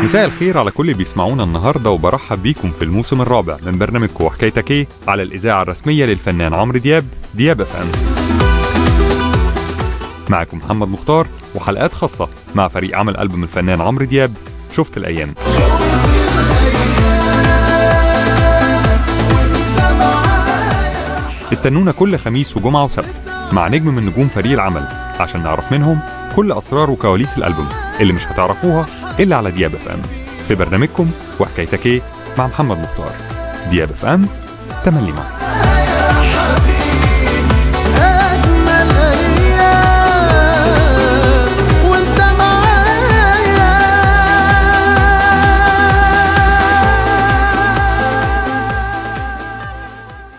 مساء الخير على كل اللي بيسمعونا النهارده وبرحب بيكم في الموسم الرابع من برنامجكم وحكايتك ايه على الاذاعه الرسميه للفنان عمرو دياب دياب اف ام. معكم محمد مختار وحلقات خاصه مع فريق عمل البوم الفنان عمرو دياب شفت الايام. استنونا كل خميس وجمعه وسبت مع نجم من نجوم فريق العمل عشان نعرف منهم كل اسرار وكواليس الالبوم اللي مش هتعرفوها الا على دياب اف ام في برنامجكم وحكايتك ايه مع محمد مختار دياب اف ام تملي معاك أجمل أيام وأنت معايا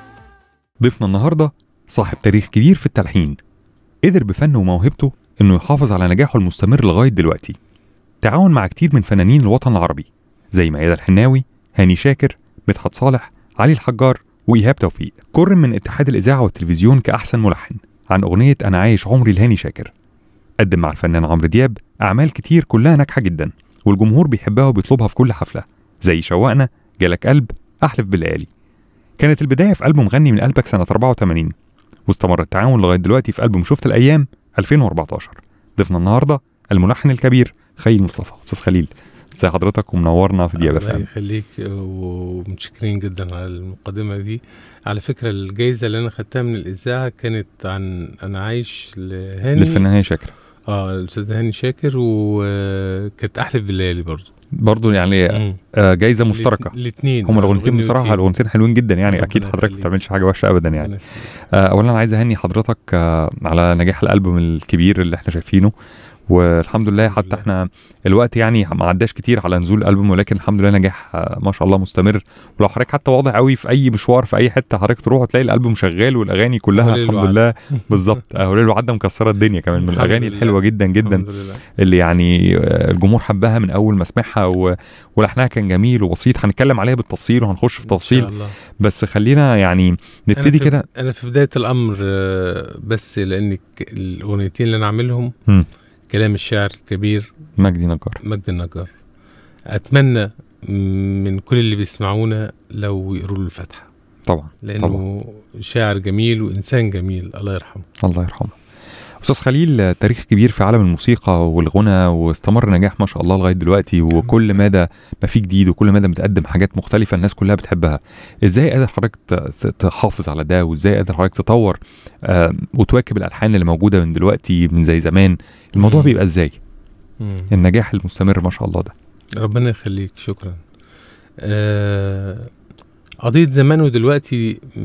ضيفنا النهارده صاحب تاريخ كبير في التلحين قدر بفنه وموهبته انه يحافظ على نجاحه المستمر لغايه دلوقتي تعاون مع كتير من فنانين الوطن العربي زي ميادة الحناوي هاني شاكر مدحت صالح علي الحجار وايهاب توفيق كرم من اتحاد الاذاعه والتلفزيون كاحسن ملحن عن اغنيه انا عايش عمري لهاني شاكر قدم مع الفنان عمرو دياب اعمال كتير كلها ناجحه جدا والجمهور بيحبها وبيطلبها في كل حفله زي شوقنا جالك قلب احلف بالليالي كانت البدايه في البوم غني من قلبك سنه 84 واستمر التعاون لغايه دلوقتي في البوم شفت الايام 2014 ضيفنا النهارده الملحن الكبير خليل مصطفى استاذ خليل ازي حضرتك ومنورنا في دياب الله فهم يخليك ومتشكرين جدا على المقدمة دي على فكرة الجايزة اللي أنا خدتها من الإذاعة كانت عن أنا عايش لهاني للفنان هاني شاكر اه الأستاذ هاني شاكر وكانت أحلف بالليالي برضه برضه يعني آه، جايزه مشتركه الاثنين هما الاغنيتين بصراحه الاغنيتين حلوين جدا يعني ربنا اكيد حضرتك ما يخليك. بتعملش حاجه وحشه ابدا يعني آه، اولا عايز اهني حضرتك آه، على نجاح الالبوم الكبير اللي احنا شايفينه والحمد لله الحمد حتى لله. احنا الوقت يعني ما عداش كتير على نزول الالبوم ولكن الحمد لله نجاح آه، ما شاء الله مستمر ولو حضرتك حتى واضح قوي في اي مشوار في اي حته حضرتك تروح تلاقي الالبوم شغال والاغاني كلها وليل الحمد وعد. لله بالظبط آه، وليل وعدة مكسره الدنيا كمان من الحمد الاغاني لله. الحلوه جدا جدا الحمد لله اللي يعني آه، الجمهور حبها من اول ما سمعها و... ولحنها كان جميل وبسيط هنتكلم عليها بالتفصيل وهنخش في إن شاء تفصيل الله. بس خلينا يعني نبتدي أنا في- كده أنا في بداية الأمر آه، بس لأن ك- الأغنيتين اللي أنا عاملهم مم. كلام الشاعر الكبير مجدي نجار مجد النجار اتمنى من كل اللي بيسمعونا لو يقروا له الفاتحه طبعا لانه طبعا. شاعر جميل وانسان جميل الله يرحمه الله يرحمه استاذ خليل آه، تاريخ كبير في عالم الموسيقى والغنى واستمر نجاح ما شاء الله لغايه دلوقتي وكل مدى ما في جديد وكل مدى بتقدم حاجات مختلفه الناس كلها بتحبها ازاي قادر حضرتك ت- ت- تحافظ على ده وازاي قادر حضرتك تطور آه، وتواكب الالحان اللي موجوده من دلوقتي من زي زمان الموضوع مم. بيبقى ازاي مم. النجاح المستمر ما شاء الله ده ربنا يخليك شكرا آه قضيه زمان ودلوقتي مم،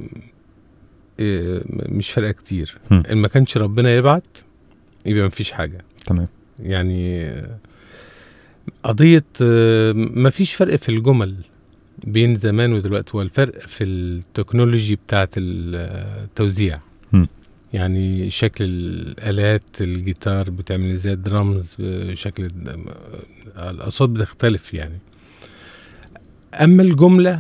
آه، مش فارقه كتير مم. ان ما كانش ربنا يبعت يبقى مفيش حاجه تمام يعني آه، قضية آه، مفيش فرق في الجمل بين زمان ودلوقتي هو الفرق في التكنولوجي بتاعت التوزيع مم. يعني شكل الآلات الجيتار بتعمل ازاي الدرامز آه، شكل الد- آه، الأصوات بتختلف يعني أما الجملة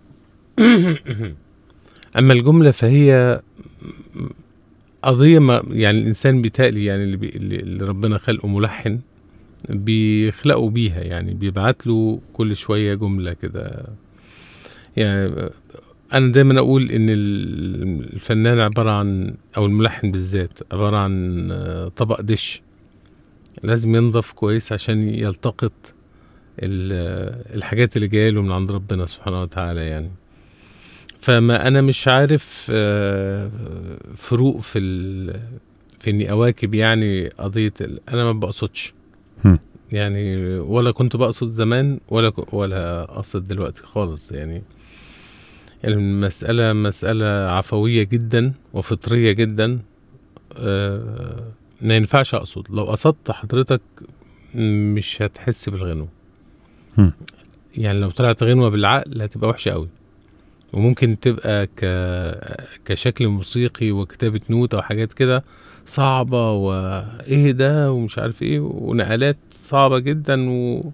أما الجملة فهي قضية ما يعني الإنسان بيتهيألي يعني اللي, بي اللي اللي ربنا خلقه ملحن بيخلقوا بيها يعني بيبعت له كل شوية جملة كده يعني أنا دايما أقول إن ال- الفنان عبارة عن أو الملحن بالذات عبارة عن آه، طبق دش لازم ينضف كويس عشان يلتقط ال- الحاجات اللي جايه له من عند ربنا سبحانه وتعالى يعني فما انا مش عارف آه، فروق في ال... في اني اواكب يعني قضيه ال... انا ما بقصدش هم. يعني ولا كنت بقصد زمان ولا ك- ولا اقصد دلوقتي خالص يعني المسألة مسألة عفوية جدا وفطرية جدا آه، ما ينفعش أقصد لو قصدت حضرتك مش هتحس بالغنوة هم. يعني لو طلعت غنوة بالعقل هتبقى وحشة قوي وممكن تبقى ك... كشكل موسيقي وكتابة نوت أو حاجات كده صعبة وإيه ده ومش عارف إيه ونقلات صعبة جدا و...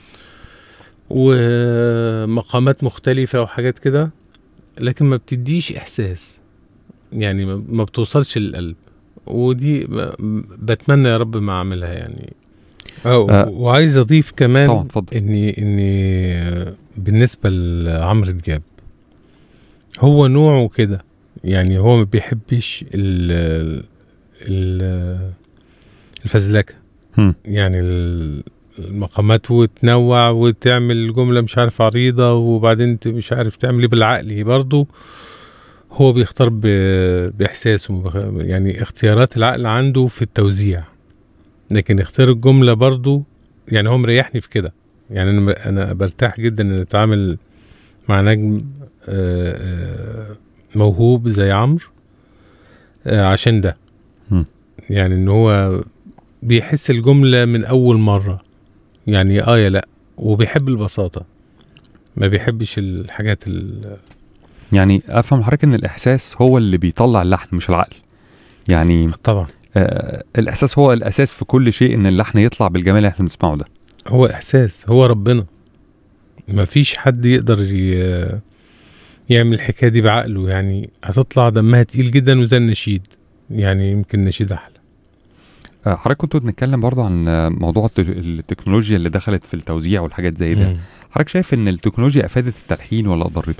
ومقامات مختلفة وحاجات كده لكن ما بتديش إحساس يعني ما- ما بتوصلش للقلب ودي ب- بتمنى يا رب ما أعملها يعني اه آه. وعايز اضيف كمان طبعا اتفضل اني اني بالنسبه لعمرو دياب هو نوعه كده يعني هو ما بيحبش ال ال الفزلكه مم. يعني ال- المقامات وتنوع وتعمل جمله مش عارف عريضه وبعدين انت مش عارف تعمل ايه بالعقل برضه هو بيختار ب- باحساسه بخ- يعني اختيارات العقل عنده في التوزيع لكن اختيار الجمله برضه يعني هو مريحني في كده يعني انا انا برتاح جدا ان اتعامل مع نجم آه، آه، موهوب زي عمرو آه، عشان ده مم. يعني ان هو بيحس الجمله من اول مره يعني اه يا لا وبيحب البساطه ما بيحبش الحاجات ال- يعني افهم حضرتك ان الاحساس هو اللي بيطلع اللحن مش العقل يعني طبعا آه الاحساس هو الاساس في كل شيء ان اللحن يطلع بالجمال اللي احنا بنسمعه ده هو احساس هو ربنا ما فيش حد يقدر ي- يعمل الحكايه دي بعقله يعني هتطلع دمها تقيل جدا وزي النشيد يعني يمكن النشيد احلى آه حضرتك كنتوا بنتكلم برضو عن آه، موضوع الت- التكنولوجيا اللي دخلت في التوزيع والحاجات زي ده مم. حضرتك شايف ان التكنولوجيا افادت التلحين ولا ضرته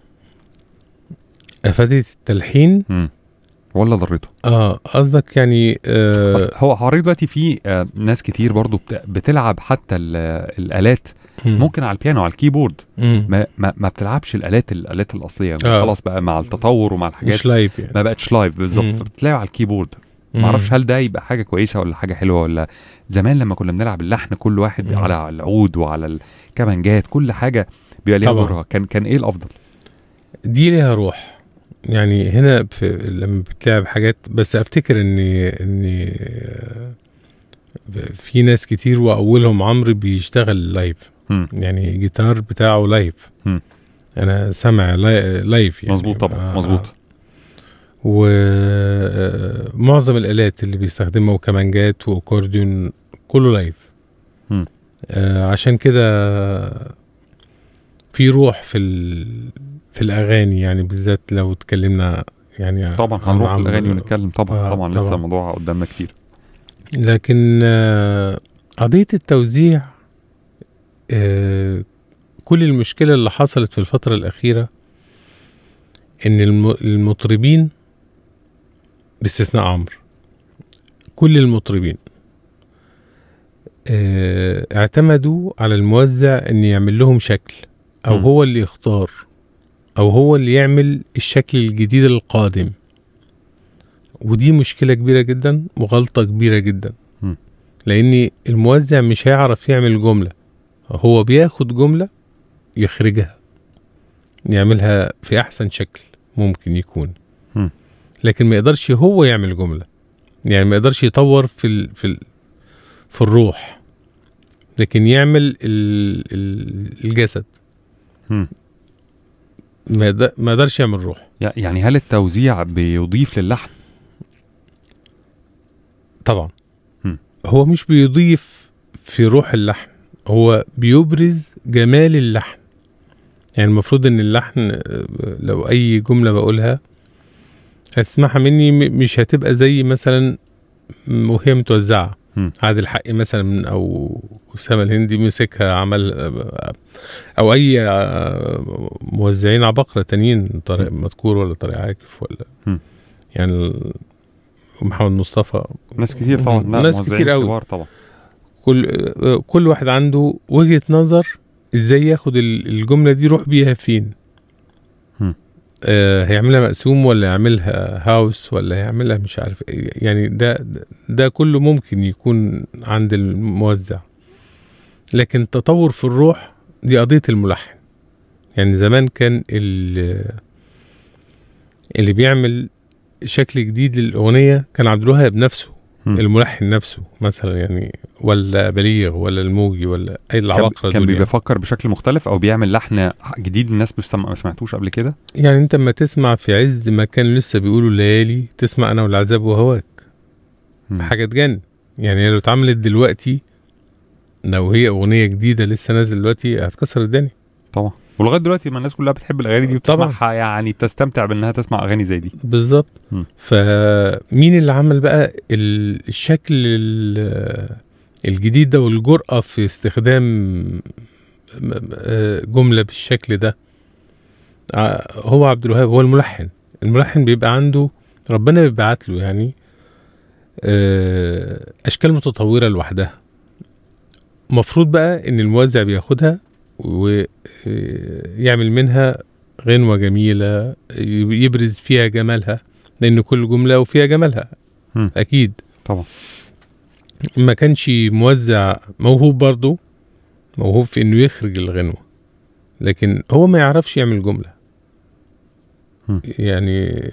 افادت التلحين مم. ولا ضرته اه قصدك يعني آه أصل هو حضرتك دلوقتي في آه ناس كتير برضو بت- بتلعب حتى ال- الالات مم. ممكن على البيانو على الكيبورد مم. ما, ما, ما بتلعبش الالات الالات الاصليه آه. خلاص بقى مع التطور ومع الحاجات مش لايف يعني ما بقتش لايف بالظبط مم. فبتلاقي على الكيبورد مم. ما اعرفش هل ده يبقى حاجه كويسه ولا حاجه حلوه ولا زمان لما كنا بنلعب اللحن كل واحد مم. على العود وعلى الكمانجات كل حاجه بيبقى ليها طبعا. دورها كان كان ايه الافضل دي ليها روح يعني هنا في لما بتلعب حاجات بس افتكر ان ان آه، في ناس كتير واولهم عمرو بيشتغل لايف مم. يعني الجيتار بتاعه لايف مم. انا سامع لاي- لايف يعني مظبوط طبعا مظبوط ومعظم الالات اللي بيستخدمها وكمانجات واكورديون كله لايف مم. آه عشان كده في روح في ال... في الاغاني يعني بالذات لو اتكلمنا يعني طبعا عن هنروح عمرو. الاغاني ونتكلم طبعا آه، طبعا لسه طبعاً. الموضوع قدامنا كتير لكن آه، قضية التوزيع آه، كل المشكلة اللي حصلت في الفترة الأخيرة إن الم- المطربين باستثناء عمرو كل المطربين آه، اعتمدوا على الموزع إن يعمل لهم شكل أو مم. هو اللي يختار أو هو اللي يعمل الشكل الجديد القادم ودي مشكلة كبيرة جدا وغلطة كبيرة جدا مم. لأن الموزع مش هيعرف يعمل جملة هو بياخد جملة يخرجها يعملها في أحسن شكل ممكن يكون مم. لكن ما يقدرش هو يعمل جملة يعني ما يقدرش يطور في ال في ال في الروح لكن يعمل ال ال الجسد مم. ما يقدر- ما يقدرش يعمل روح يع- يعني هل التوزيع بيضيف للحن طبعا مم. هو مش بيضيف في روح اللحن هو بيبرز جمال اللحن يعني المفروض ان اللحن آه، لو اي جملة بقولها هتسمعها مني م- مش هتبقى زي مثلا م- وهي متوزعة مم. عادل حقي مثلا او اسامه الهندي مسكها عمل آه، او اي آه، موزعين عباقرة تانيين طارق مذكور ولا طارق عاكف ولا مم. يعني ال- ومحمد مصطفى ناس كتير طبعا لا، ناس موزعين كتير قوي. كبار طبعا كل كل واحد عنده وجهة نظر ازاي ياخد ال- الجملة دي يروح بيها فين هم. آه هيعملها مقسوم ولا يعملها هاوس ولا يعملها مش عارف إيه. يعني ده ده كله ممكن يكون عند الموزع لكن تطور في الروح دي قضية الملحن يعني زمان كان ال- اللي بيعمل شكل جديد للأغنية كان عبد الوهاب نفسه مم. الملحن نفسه مثلا يعني ولا بليغ ولا الموجي ولا اي العباقرة كان, كان دول بيبقى يعني. بيفكر بشكل مختلف او بيعمل لحن جديد الناس مش سم- ما سمعتوش قبل كده يعني انت اما تسمع في عز ما كان لسه بيقولوا الليالي تسمع انا والعذاب وهواك مم. حاجة تجنن يعني لو اتعملت دلوقتي لو هي اغنية جديدة لسه نازل دلوقتي هتكسر الدنيا طبعا ولغايه دلوقتي ما الناس كلها بتحب الاغاني دي طبعاً. وبتسمعها يعني بتستمتع بانها تسمع اغاني زي دي بالظبط مم. فمين اللي عمل بقى ال- الشكل ال- الجديد ده والجرأة في استخدام م- آه، جملة بالشكل ده ع- هو عبد الوهاب هو الملحن الملحن بيبقى عنده ربنا بيبعت له يعني آه، أشكال متطورة لوحدها مفروض بقى إن الموزع بياخدها ويعمل منها غنوة جميلة يبرز فيها جمالها لأن كل جملة وفيها جمالها مم. أكيد طبعا ما كانش موزع موهوب برضه موهوب في انه يخرج الغنوة لكن هو ما يعرفش يعمل جملة مم. يعني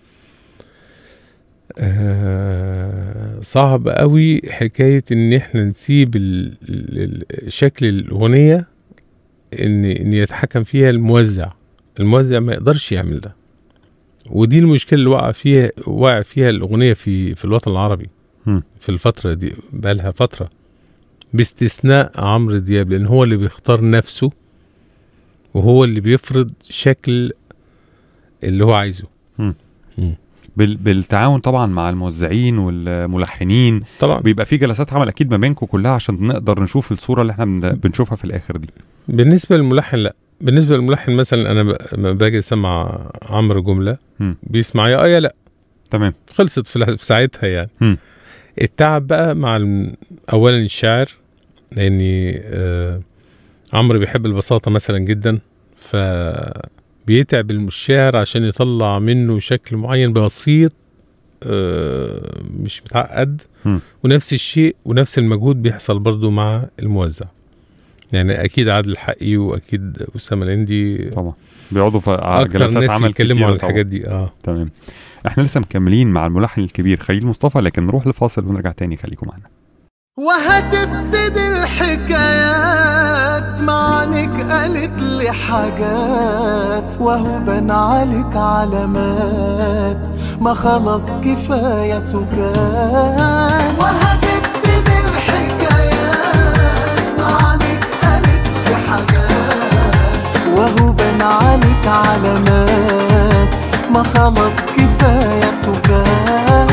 آه صعب قوي حكاية ان احنا نسيب ال- ال- ال- شكل الاغنية ان ان يتحكم فيها الموزع الموزع ما يقدرش يعمل ده ودي المشكلة اللي وقع فيها وقع فيها الاغنية في في الوطن العربي مم. في الفترة دي بقالها فترة باستثناء عمرو دياب لأن هو اللي بيختار نفسه وهو اللي بيفرض شكل اللي هو عايزه بال... بالتعاون طبعا مع الموزعين والملحنين طبعا بيبقى في جلسات عمل اكيد ما بينكم كلها عشان نقدر نشوف الصوره اللي احنا بن- بنشوفها في الاخر دي بالنسبة للملحن لا بالنسبة للملحن مثلا أنا ب- لما باجي أسمع عمرو جملة مم. بيسمع يا آه يا لا تمام خلصت في لح- في ساعتها يعني مم. التعب بقى مع الم- أولا الشاعر لأني آه عمرو بيحب البساطة مثلا جدا ف بيتعب الشاعر عشان يطلع منه شكل معين بسيط آه مش متعقد مم. ونفس الشيء ونفس المجهود بيحصل برضو مع الموزع يعني اكيد عادل الحقي واكيد اسامه الهندي طبعا بيقعدوا في ع- اكتر جلسات ناس عمل يتكلموا كتيرة عن طبعاً. الحاجات دي اه تمام احنا لسه مكملين مع الملحن الكبير خليل مصطفى لكن نروح لفاصل ونرجع تاني خليكم معانا وهتبتدي الحكايات معنك قالت لي حاجات وهو بان عليك علامات ما خلاص كفايه سكات وهتبتدي الحكايات معنك قالت لي حاجات وهو بان عليك علامات ما خلاص كفايه سكات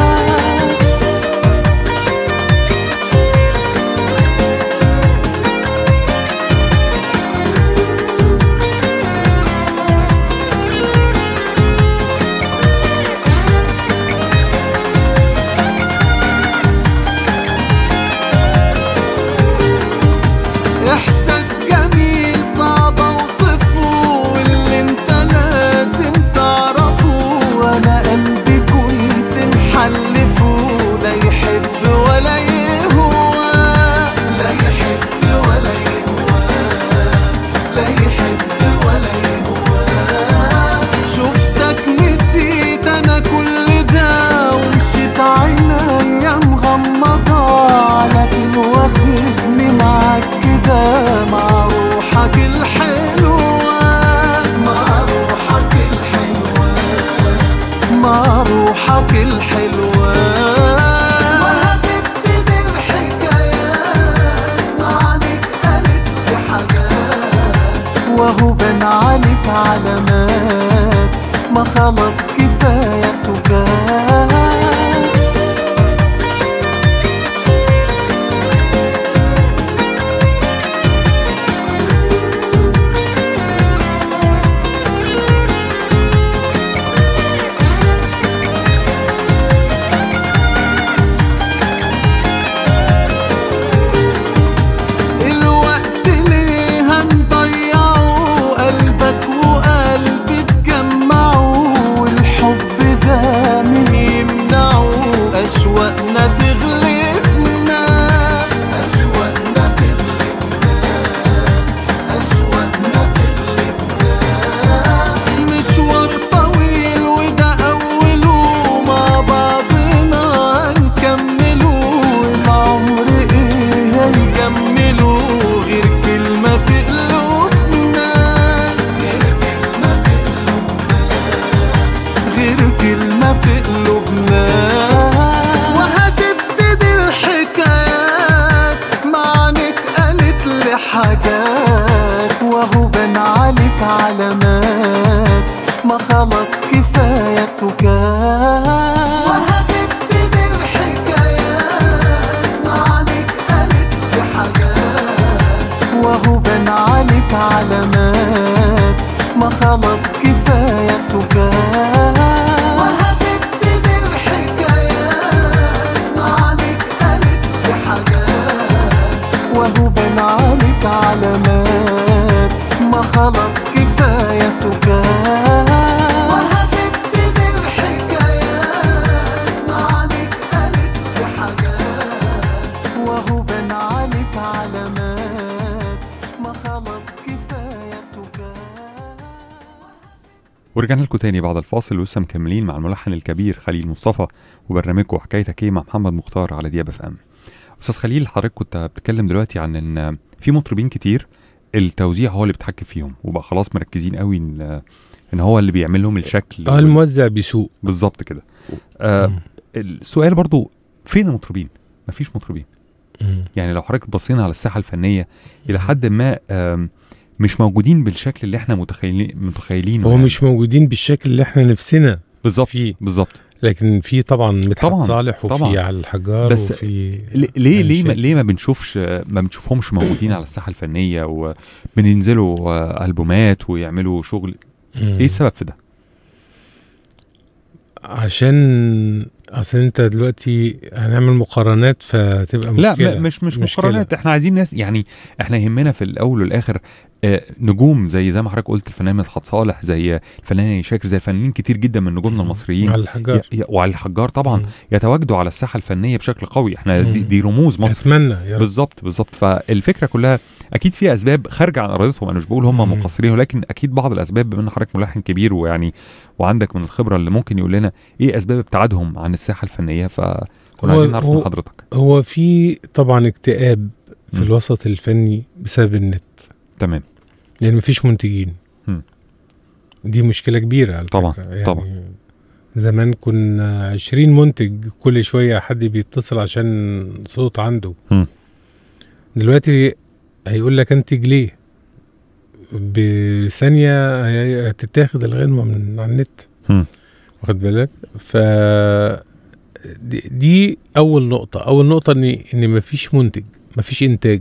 احساس جميل صعب اوصفه واللي انت لازم تعرفه وانا قلبي كنت محلي ورجعنا لكم تاني بعد الفاصل ولسه مكملين مع الملحن الكبير خليل مصطفى وبرنامجكم حكايتك ايه مع محمد مختار على دياب اف ام استاذ خليل حضرتك كنت بتتكلم دلوقتي عن ان في مطربين كتير التوزيع هو اللي بيتحكم فيهم وبقى خلاص مركزين قوي ان ان هو اللي بيعمل لهم الشكل اه وال- الموزع بيسوق بالظبط كده آه مم. السؤال برضو فين المطربين مفيش مطربين مم. يعني لو حضرتك بصينا على الساحه الفنيه الى حد ما آم، مش موجودين بالشكل اللي احنا متخيلين متخيلينه هو يعني. مش موجودين بالشكل اللي احنا نفسنا بالظبط فيه. بالظبط لكن في طبعا مدحت طبعاً، صالح وفي طبعاً. على الحجار بس وفي ليه ليه ليه ما, شايف. ليه ما بنشوفش ما بنشوفهمش موجودين على الساحه الفنيه وبننزلوا آه، البومات ويعملوا شغل مم. ايه السبب في ده عشان اصل انت دلوقتي هنعمل مقارنات فتبقى لا مشكله م- مش مش مشكلة. مقارنات احنا عايزين ناس يعني احنا يهمنا في الاول والاخر آه، نجوم زي زي ما حضرتك قلت الفنان مدحت صالح زي الفنان هاني شاكر زي فنانين كتير جدا من نجومنا المصريين على الحجار ي- ي- وعلى الحجار طبعا مم. يتواجدوا على الساحه الفنيه بشكل قوي احنا دي, مم. دي رموز مصر اتمنى يا رب بالظبط بالظبط فالفكره كلها اكيد في اسباب خارجه عن ارادتهم انا مش بقول هم مم. مقصرين ولكن اكيد بعض الاسباب بما ان حضرتك ملحن كبير ويعني وعندك من الخبره اللي ممكن يقول لنا ايه اسباب ابتعادهم عن الساحه الفنيه فكنا هو- عايزين نعرف من هو- حضرتك هو في طبعا اكتئاب في مم. الوسط الفني بسبب النت تمام لان مفيش منتجين مم. دي مشكله كبيره على طبعاً، فكرة. يعني طبعاً. زمان كنا عشرين منتج كل شويه حد بيتصل عشان صوت عنده مم. دلوقتي هيقول لك انتج ليه بثانيه هي- هتتاخد الغنوه من على النت مم. واخد بالك ف دي, دي اول نقطه اول نقطه ان ان مفيش منتج مفيش انتاج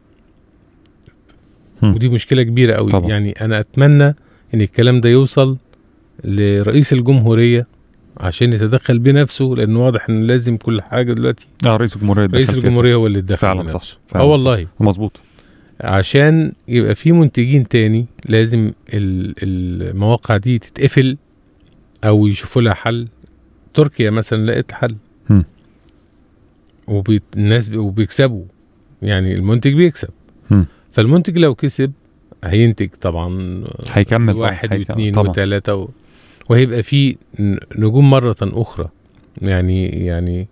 مم. ودي مشكله كبيره قوي طبعا. يعني انا اتمنى ان الكلام ده يوصل لرئيس الجمهوريه عشان يتدخل بنفسه لان واضح ان لازم كل حاجه دلوقتي اه رئيس الجمهوريه رئيس اتدخل فيها. الجمهوريه هو اللي يتدخل فعلا صح بنفسه فعلا اه والله صح. مظبوط عشان يبقى في منتجين تاني لازم ال- المواقع دي تتقفل او يشوفوا لها حل تركيا مثلا لقت حل مم. والناس وبيكسبوا يعني المنتج بيكسب مم. فالمنتج لو كسب هينتج طبعا هيكمل طبعاً، واحد هيكمل واثنين طبعاً. وثلاثة و... وهيبقى في ن- نجوم مرة أخرى يعني يعني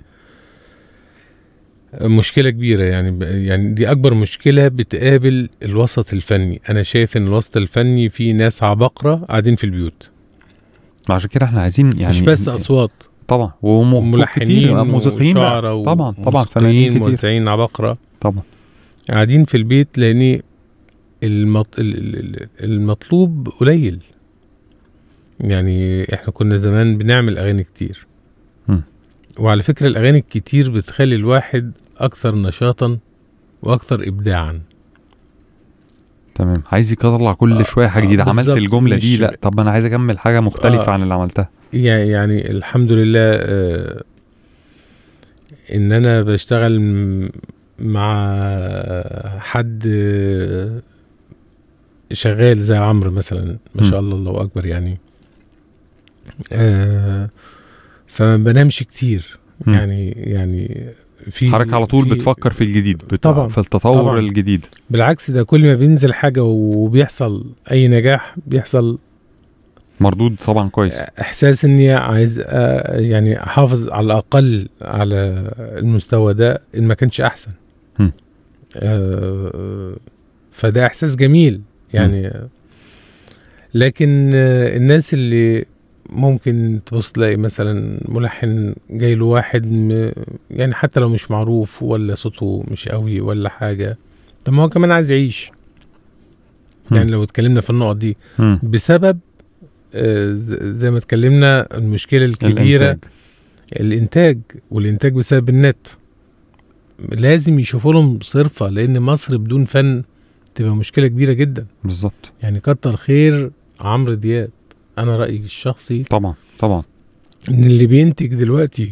مشكلة كبيرة يعني ب- يعني دي أكبر مشكلة بتقابل الوسط الفني أنا شايف إن الوسط الفني فيه ناس عباقرة قاعدين في البيوت عشان كده احنا عايزين يعني مش بس أصوات طبعا وم- وملحنين كتير موسيقيين بقى. وشعراء طبعا طبعا فنانين وموسيقيين كتير موزعين عباقرة طبعا قاعدين في البيت لان المط... ال- ال- ال- المطلوب قليل يعني احنا كنا زمان بنعمل اغاني كتير مم. وعلى فكرة الاغاني الكتير بتخلي الواحد اكثر نشاطا واكثر ابداعا تمام عايز يطلع كل آه، شويه حاجه آه، جديده عملت بالظبط، الجمله دي مش- لا طب ما انا عايز اكمل حاجه مختلفه آه. عن اللي عملتها يع- يعني الحمد لله آه، ان انا بشتغل م- مع حد آه، شغال زي عمرو مثلا ما شاء الله الله اكبر يعني آه، فما بنامش كتير مم. يعني يعني في حضرتك على طول في- بتفكر في الجديد بت... طبعاً، في التطور طبعاً. الجديد بالعكس ده كل ما بينزل حاجه وبيحصل اي نجاح بيحصل مردود طبعا كويس احساس اني عايز آه، يعني احافظ على الاقل على المستوى ده ان ما كانش احسن هم. آه، فده احساس جميل يعني لكن آه، الناس اللي ممكن تبص تلاقي مثلا ملحن جاي له واحد م- يعني حتى لو مش معروف ولا صوته مش قوي ولا حاجه طب ما هو كمان عايز يعيش هم. يعني لو اتكلمنا في النقط دي مم. بسبب آه، ز- زي ما اتكلمنا المشكله الكبيره الإنتاج. الانتاج والانتاج بسبب النت لازم يشوفوا لهم صرفه لان مصر بدون فن تبقى مشكله كبيره جدا بالظبط يعني كتر خير عمرو دياب انا رايي الشخصي طبعا طبعا ان اللي بينتج دلوقتي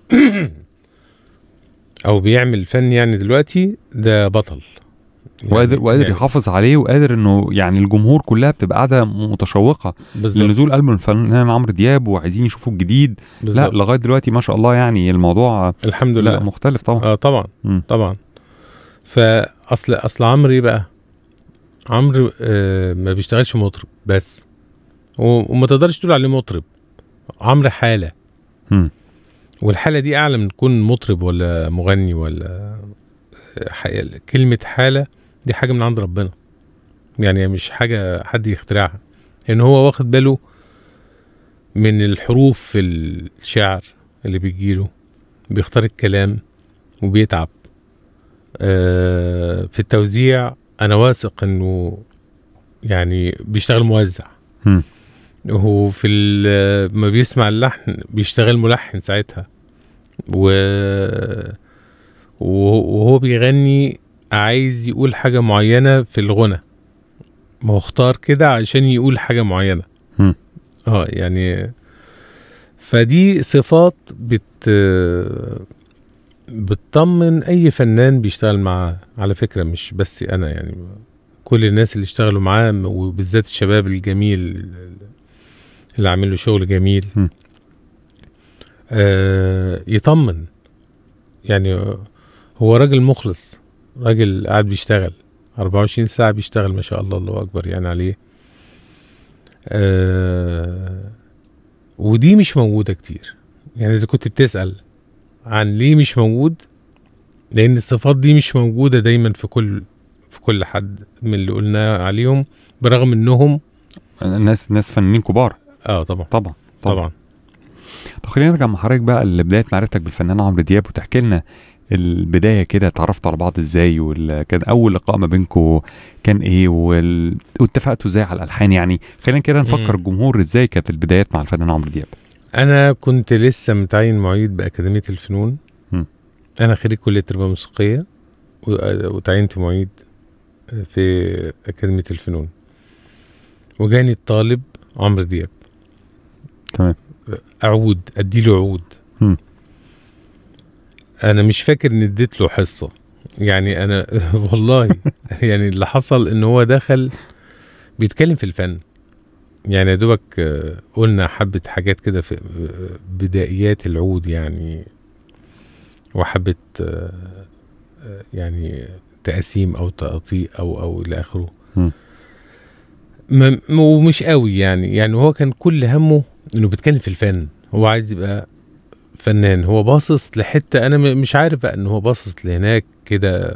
او بيعمل فن يعني دلوقتي ده بطل يعني وقادر وقادر يعني يحافظ عليه وقادر انه يعني الجمهور كلها بتبقى قاعده متشوقه بالظبط لنزول البوم الفنان عمرو دياب وعايزين يشوفوا الجديد لا بالظبط لغايه دلوقتي ما شاء الله يعني الموضوع الحمد لا لله مختلف طبعا اه طبعا مم. طبعا فاصل اصل عمرو ايه بقى عمرو آه ما بيشتغلش مطرب بس و- وما تقدرش تقول عليه مطرب عمرو حاله مم. والحاله دي اعلى من تكون مطرب ولا مغني ولا ح- كلمه حاله دي حاجه من عند ربنا يعني مش حاجه حد يخترعها ان هو واخد باله من الحروف في الشعر اللي بيجيله بيختار الكلام وبيتعب آه، في التوزيع انا واثق انه يعني بيشتغل موزع مم. وهو في ال- ما بيسمع اللحن بيشتغل ملحن ساعتها و وهو بيغني عايز يقول حاجة معينة في الغنى ما هو اختار كده عشان يقول حاجة معينة مم. اه يعني فدي صفات بت بتطمن اي فنان بيشتغل معاه على فكرة مش بس انا يعني كل الناس اللي اشتغلوا معاه وبالذات الشباب الجميل اللي عامل له شغل جميل م. آه يطمن يعني هو راجل مخلص راجل قاعد بيشتغل 24 ساعة بيشتغل ما شاء الله الله أكبر يعني عليه آه ودي مش موجودة كتير يعني إذا كنت بتسأل عن ليه مش موجود لأن الصفات دي مش موجودة دايما في كل في كل حد من اللي قلنا عليهم برغم انهم الناس ناس فنانين كبار اه طبعا طبعا طبعا طب خلينا نرجع مع حضرتك بقى لبدايه معرفتك بالفنان عمرو دياب وتحكي لنا البدايه كده اتعرفتوا على بعض ازاي وكان اول لقاء ما بينكم كان ايه وال... واتفقتوا ازاي على الالحان يعني خلينا كده نفكر مم. الجمهور ازاي كانت البدايات مع الفنان عمرو دياب انا كنت لسه متعين معيد باكاديميه الفنون م. انا خريج كليه تربيه موسيقيه و- وتعينت معيد في اكاديميه الفنون وجاني الطالب عمرو دياب تمام اعود اديله عود م. انا مش فاكر ان اديت له حصه يعني انا والله يعني اللي حصل ان هو دخل بيتكلم في الفن يعني يا دوبك آه، قلنا حبة حاجات كده في آه، بدايات العود يعني وحبة آه، آه، يعني تقاسيم أو تقطيع أو أو إلى آخره مم. ما- ومش قوي يعني يعني هو كان كل همه إنه بيتكلم في الفن هو عايز يبقى فنان هو باصص لحتة أنا م- مش عارف بقى إن هو باصص لهناك كده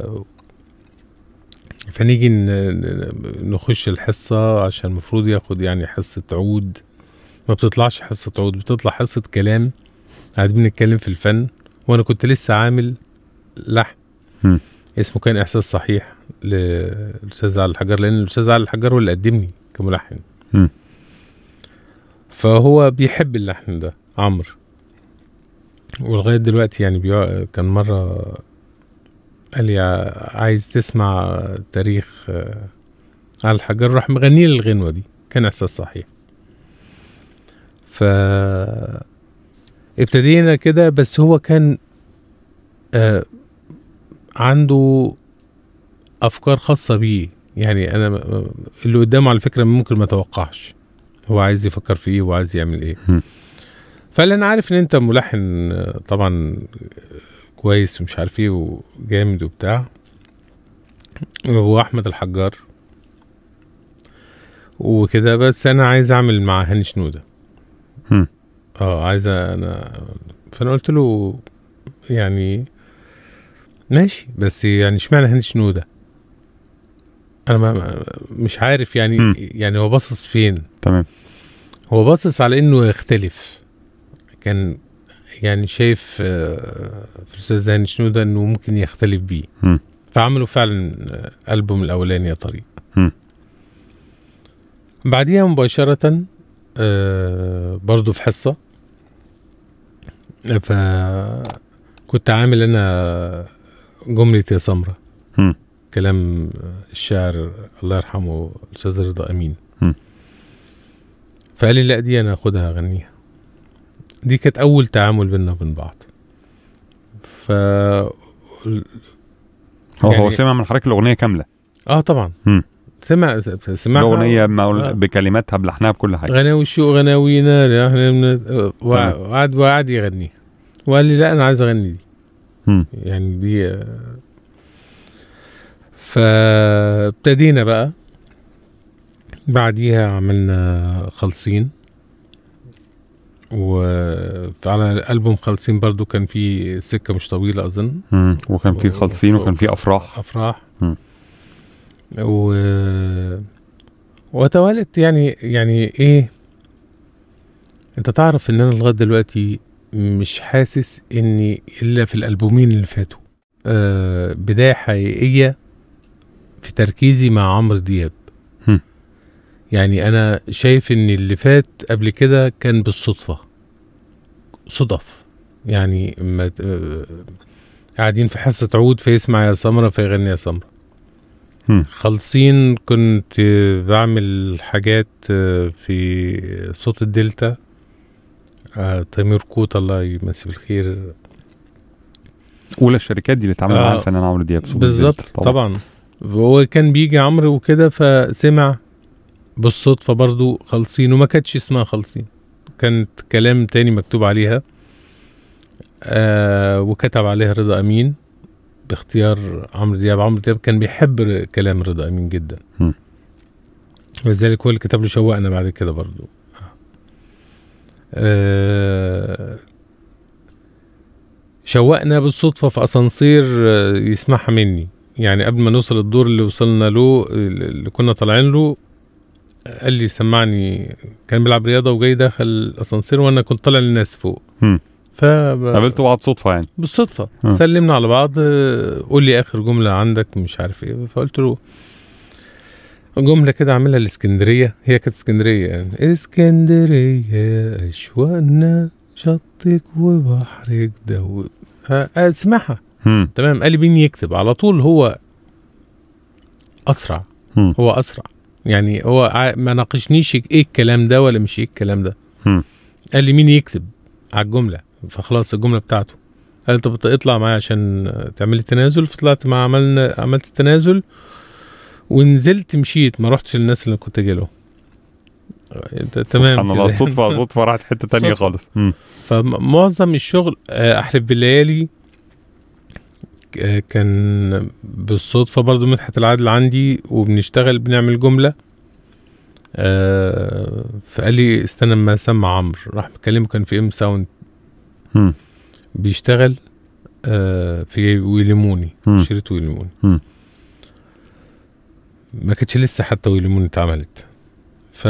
فنيجي ن- ن- نخش الحصة عشان المفروض ياخد يعني حصة عود ما بتطلعش حصة عود بتطلع حصة كلام قاعدين بنتكلم في الفن وانا كنت لسه عامل لحن مم. اسمه كان احساس صحيح للاستاذ علي الحجار لان الاستاذ علي الحجار هو اللي قدمني كملحن مم. فهو بيحب اللحن ده عمرو ولغايه دلوقتي يعني بيقع كان مره قال لي ع- عايز تسمع تاريخ آه، على الحجر راح مغني لي الغنوه دي كان احساس صحيح ف ابتدينا كده بس هو كان آه عنده افكار خاصه بيه يعني انا م- اللي قدامه على فكره ممكن ما توقعش هو عايز يفكر في ايه وعايز يعمل ايه مم. فقال لي انا عارف ان انت ملحن آه، طبعا كويس ومش عارف ايه وجامد وبتاع وهو احمد الحجار وكده بس انا عايز اعمل مع هاني شنوده مم. اه عايز انا فانا قلت له يعني ماشي بس يعني اشمعنى هاني شنوده انا ما ما- مش عارف يعني مم. يعني هو باصص فين تمام هو باصص على انه يختلف كان يعني شايف آه، في الاستاذ هاني شنوده انه ممكن يختلف بيه مم. فعملوا فعلا آه، البوم الاولاني يا طريق مم. بعديها مباشره آه، برضو في حصه فكنت عامل انا جمله يا سمره مم. كلام الشاعر الله يرحمه الاستاذ رضا امين مم. فقال لي لا دي انا اخدها اغنيها دي كانت اول تعامل بيننا وبين بعض ف هو يعني- هو سمع من حضرتك الاغنيه كامله اه طبعا مم. سمع سمعها الاغنيه مقول- آه. بكلماتها بلحنها بكل حاجه غناوي الشوق غناوينا احنا من- وع- تمام. وقعد وقعد يغني وقال لي لا انا عايز اغني دي مم. يعني دي آه، فابتدينا بقى بعديها عملنا خالصين وعلى ألبوم خالصين برضو كان في سكة مش طويلة أظن مم. وكان في و- خالصين وكان في افراح أفراح مم. و وتوالت يعني يعني إيه أنت تعرف إن أنا لغاية دلوقتي مش حاسس إني إلا في الألبومين اللي فاتوا آه بداية حقيقية في تركيزي مع عمرو دياب هم. يعني أنا شايف إن اللي فات قبل كده كان بالصدفة صدف يعني ما ت- آه، قاعدين في حصة عود فيسمع يا سمرة فيغني يا سمرة هم. خالصين كنت آه، بعمل حاجات آه، في صوت الدلتا آه، تيمور كوت الله يمسيه بالخير اولى الشركات دي اللي اتعامل معاها آه. الفنان عمرو دياب صوت بالظبط الدلتا طبعا هو كان بيجي عمرو وكده فسمع بالصدفة برضو خالصين وما كانتش اسمها خالصين كانت كلام تاني مكتوب عليها آه وكتب عليها رضا أمين باختيار عمرو دياب عمرو دياب كان بيحب ر- كلام رضا أمين جدا هم. ولذلك هو اللي كتب له شوقنا بعد كده برضو آه شوقنا بالصدفة في أسانسير آه، يسمعها مني يعني قبل ما نوصل الدور اللي وصلنا له اللي كنا طالعين له قال لي سمعني كان بيلعب رياضة وجاي داخل الأسانسير وأنا كنت طالع للناس فوق هم. ف قابلتوا بعض صدفه يعني بالصدفة آه. سلمنا على بعض آه، قول لي آخر جملة عندك مش عارف إيه فقلت له جملة كده عاملها الإسكندرية هي كانت اسكندرية يعني اسكندرية أشواقنا شطك وبحرك ده اسمعها هم. تمام قال لي مين يكتب على طول هو اسرع هم. هو اسرع يعني هو ع- ما ناقشنيش ايه الكلام ده ولا مش ايه الكلام ده هم. قال لي مين يكتب على الجمله فخلاص الجمله بتاعته قال لي طب اطلع معايا عشان تعمل لي تنازل فطلعت مع عملنا عملت التنازل ونزلت مشيت ما رحتش للناس اللي كنت جاي لهم انت تمام سبحان الله كده. صدفه صدفه راحت حته تانية صدفة. خالص هم. فمعظم الشغل آه، احلف بالليالي ك- كان بالصدفة برضو مدحت العدل عندي وبنشتغل بنعمل جملة آه، فقال لي استنى اما اسمع عمرو راح مكلمه كان في ام ساوند هم. بيشتغل آه، في ويلموني مم. شريط ويلموني مم. ما كانتش لسه حتى ويلموني اتعملت ف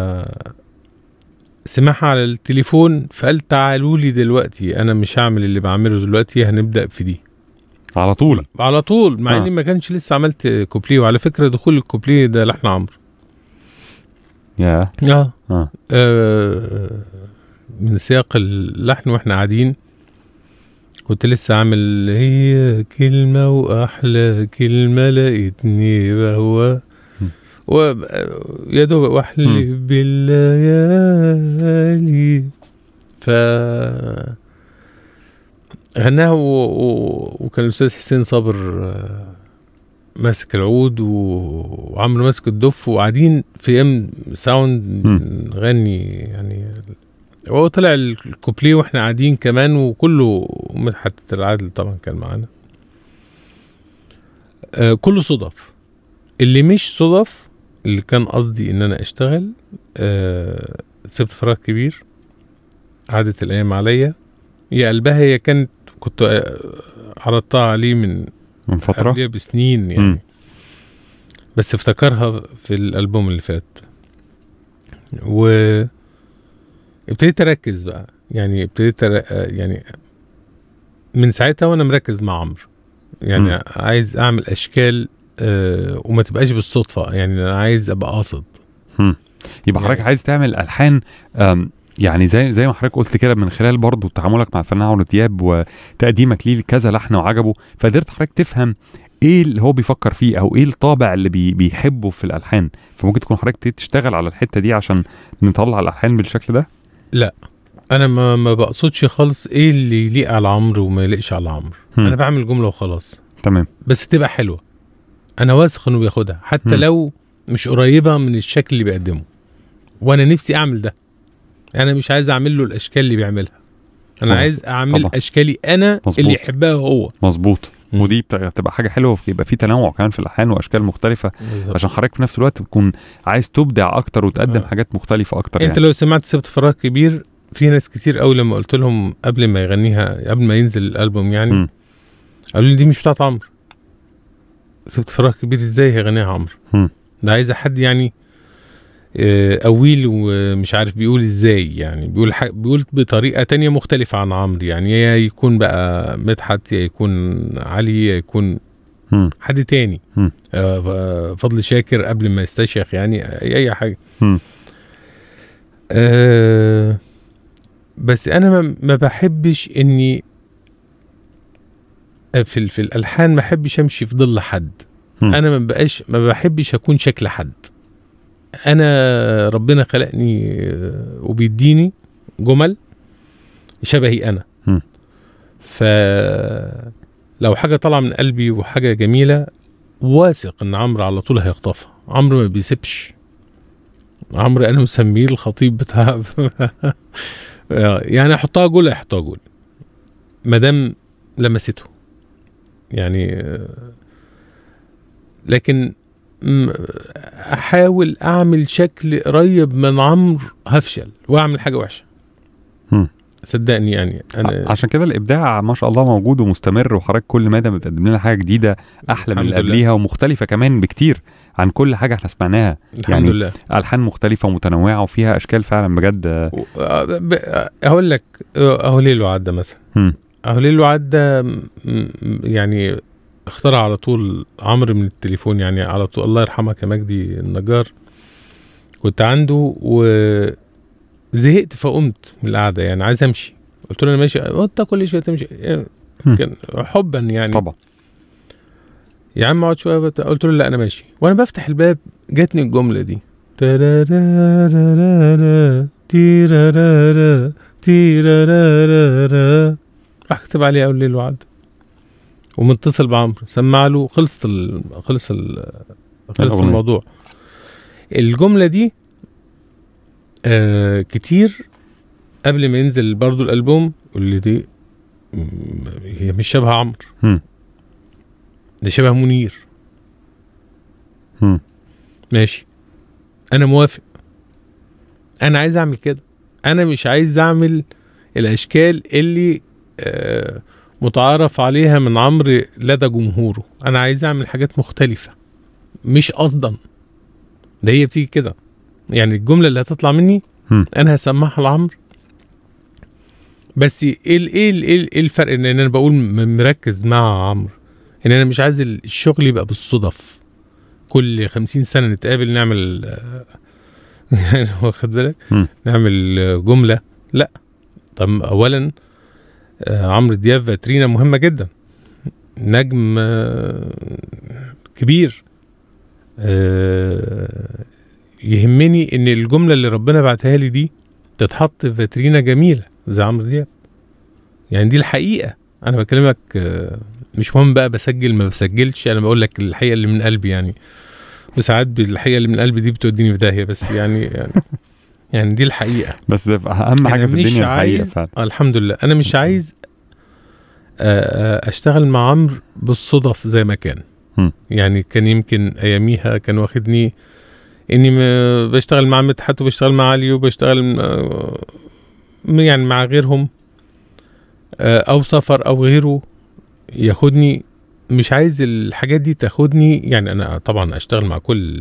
سمعها على التليفون فقال تعالوا لي دلوقتي انا مش هعمل اللي بعمله دلوقتي هنبدا في دي على طول على طول مع آه. اني ما كانش لسه عملت كوبليه وعلى فكره دخول الكوبليه ده لحن عمرو يا اه اه آه، من سياق اللحن واحنا قاعدين كنت لسه عامل هي كلمة وأحلى كلمة لقيتني بهوى م. و يا دوب واحلف بالليالي ف غناها و... و... وكان الأستاذ حسين صابر آه، ماسك العود و... وعمرو ماسك الدف وقاعدين في ام ساوند م. نغني يعني هو طلع الكوبليه واحنا قاعدين كمان وكله مدحت العادل طبعا كان معانا آه كله صدف اللي مش صدف اللي كان قصدي ان انا اشتغل آه سبت فراغ كبير عادت الايام عليا يا قلبها هي كانت كنت آه، عرضتها عليه من من فتره قبلها بسنين مم. يعني بس افتكرها في الالبوم اللي فات و ابتديت اركز بقى يعني ابتديت أر... يعني من ساعتها وانا مركز مع عمرو يعني مم. عايز اعمل اشكال آه وما تبقاش بالصدفه يعني انا عايز ابقى قاصد يبقى حضرتك يعني- عايز تعمل الحان أم، يعني زي زي ما حضرتك قلت كده من خلال برضو تعاملك مع الفنان عمرو دياب وتقديمك ليه كذا لحن وعجبه فقدرت حضرتك تفهم ايه اللي هو بيفكر فيه او ايه الطابع اللي بي بيحبه في الالحان فممكن تكون حضرتك تبتدي تشتغل على الحته دي عشان نطلع الالحان بالشكل ده انا ما ما بقصدش خالص ايه اللي يليق على عمرو وما يليقش على عمرو هم. انا بعمل جمله وخلاص تمام بس تبقى حلوه انا واثق انه بياخدها حتى مم. لو مش قريبه من الشكل اللي بيقدمه وانا نفسي اعمل ده انا مش عايز اعمل له الاشكال اللي بيعملها انا خلاص. عايز اعمل طبعا. اشكالي انا مظبوط. اللي يحبها هو مظبوط مم. ودي بت- بتبقى حاجه حلوه يبقى في تنوع كمان في الالحان واشكال مختلفه بالظبط. عشان حضرتك في نفس الوقت تكون عايز تبدع اكتر وتقدم آه. حاجات مختلفه اكتر انت يعني لو سمعت سبت فراغ كبير في ناس كتير قوي لما قلت لهم قبل ما يغنيها قبل ما ينزل الالبوم يعني مم. قالوا لي دي مش بتاعت عمرو سبت فراغ كبير ازاي هيغنيها عمرو مم. ده عايزه حد يعني آه، قويل ومش عارف بيقول ازاي يعني بيقول ح... بيقول بطريقه تانية مختلفه عن عمرو يعني يا يكون بقى مدحت يا يكون علي يا يكون مم. حد تاني مم. آه فضل شاكر قبل ما يستشيخ يعني اي أي حاجه مم. آه بس انا ما, ما بحبش اني في ال- في الالحان ما بحبش امشي في ظل حد مم. انا ما بقاش ما بحبش اكون شكل حد انا ربنا خلقني آه، وبيديني جمل شبهي انا مم. ف لو حاجه طالعه من قلبي وحاجه جميله واثق ان عمرو على طول هيخطفها عمرو ما بيسيبش عمرو انا مسميه الخطيب بتاع يعني احطها جول احطها جول ما دام لمسته يعني آه، لكن م- احاول اعمل شكل قريب من عمرو هفشل واعمل حاجه وحشه مم. صدقني يعني انا ع- عشان كده الابداع ما شاء الله موجود ومستمر وحضرتك كل مدى بتقدم لنا حاجه جديده احلى من اللي الحمد لله. قبليها ومختلفه كمان بكتير عن كل حاجه احنا سمعناها الحمد يعني لله الحان مختلفه ومتنوعه وفيها اشكال فعلا بجد آه، و- آه، ب- آه، هقول لك آه، اهو ليل وعدى مثلا مم. اهو ليل وعدى م- م- يعني اخترع على طول عمرو من التليفون يعني على طول الله يرحمك يا مجدي النجار كنت عنده وزهقت فقمت من القعده يعني عايز امشي قلت له انا ماشي انت كل شويه تمشي مم. كان حبا يعني طبعا يا عم اقعد شويه بت... قلت له لا انا ماشي وانا بفتح الباب جاتني الجمله دي ترارارارارا، تيرارارا، تيرارارارا. راح كتب عليه اول ليل وعد ومتصل بعمرو سمع له خلصت ال... خلص ال... خلص الأغنية. الموضوع الجمله دي آه كتير قبل ما ينزل برضو الالبوم يقول لي دي م- هي مش شبه عمرو مم. ده شبه منير مم. ماشي انا موافق انا عايز اعمل كده انا مش عايز اعمل الاشكال اللي آه متعارف عليها من عمرو لدى جمهوره انا عايز اعمل حاجات مختلفة مش قصدا ده هي بتيجي كده يعني الجملة اللي هتطلع مني مم. انا هسمعها لعمرو بس ايه ال- ايه ال- ايه ال- إيه الفرق ان انا بقول م- مركز مع عمرو ان انا مش عايز ال- الشغل يبقى بالصدف كل خمسين سنة نتقابل نعمل آه، يعني واخد بالك مم. نعمل آه، جملة لا طب اولا آه، عمرو دياب فاترينا مهمة جدا نجم آه، كبير آه، يهمني ان الجملة اللي ربنا بعتها لي دي تتحط في فاترينا جميلة زي عمرو دياب يعني دي الحقيقة انا بكلمك آه، مش مهم بقى بسجل ما بسجلش انا بقول لك الحقيقة اللي من قلبي يعني وساعات الحقيقة اللي من قلبي دي بتوديني في داهية بس يعني يعني, يعني دي الحقيقة بس ده اهم أنا حاجه في مش الدنيا الحقيقه عايز- فعلا آه الحمد لله انا مش عايز آه، آه، اشتغل مع عمرو بالصدف زي ما كان مم. يعني كان يمكن اياميها كان واخدني اني م- بشتغل مع مدحت وبشتغل مع علي وبشتغل آه، يعني مع غيرهم آه، او سفر او غيره ياخدني مش عايز الحاجات دي تاخدني يعني انا طبعا اشتغل مع كل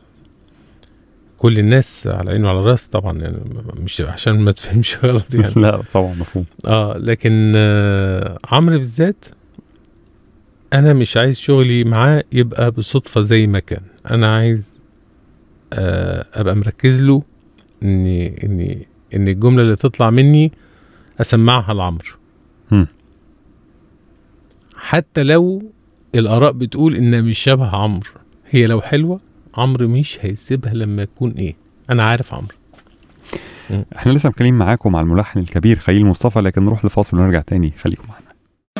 كل الناس على عيني وعلى الراس طبعا يعني مش عشان ما تفهمش غلط يعني لا طبعا مفهوم اه لكن آه عمرو بالذات انا مش عايز شغلي معاه يبقى بالصدفه زي ما كان انا عايز آه ابقى مركز له اني اني ان الجمله اللي تطلع مني اسمعها لعمرو مم. حتى لو الاراء بتقول انها مش شبه عمرو هي لو حلوه عمرو مش هيسيبها لما يكون ايه انا عارف عمرو احنا لسه مكلمين معاكم مع الملحن الكبير خليل مصطفى لكن نروح لفاصل ونرجع تاني خليكم معانا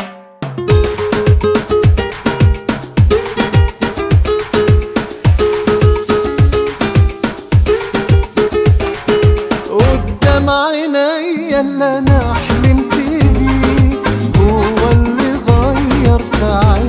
قدام عينيا اللي انا حلمت بيه هو اللي غير في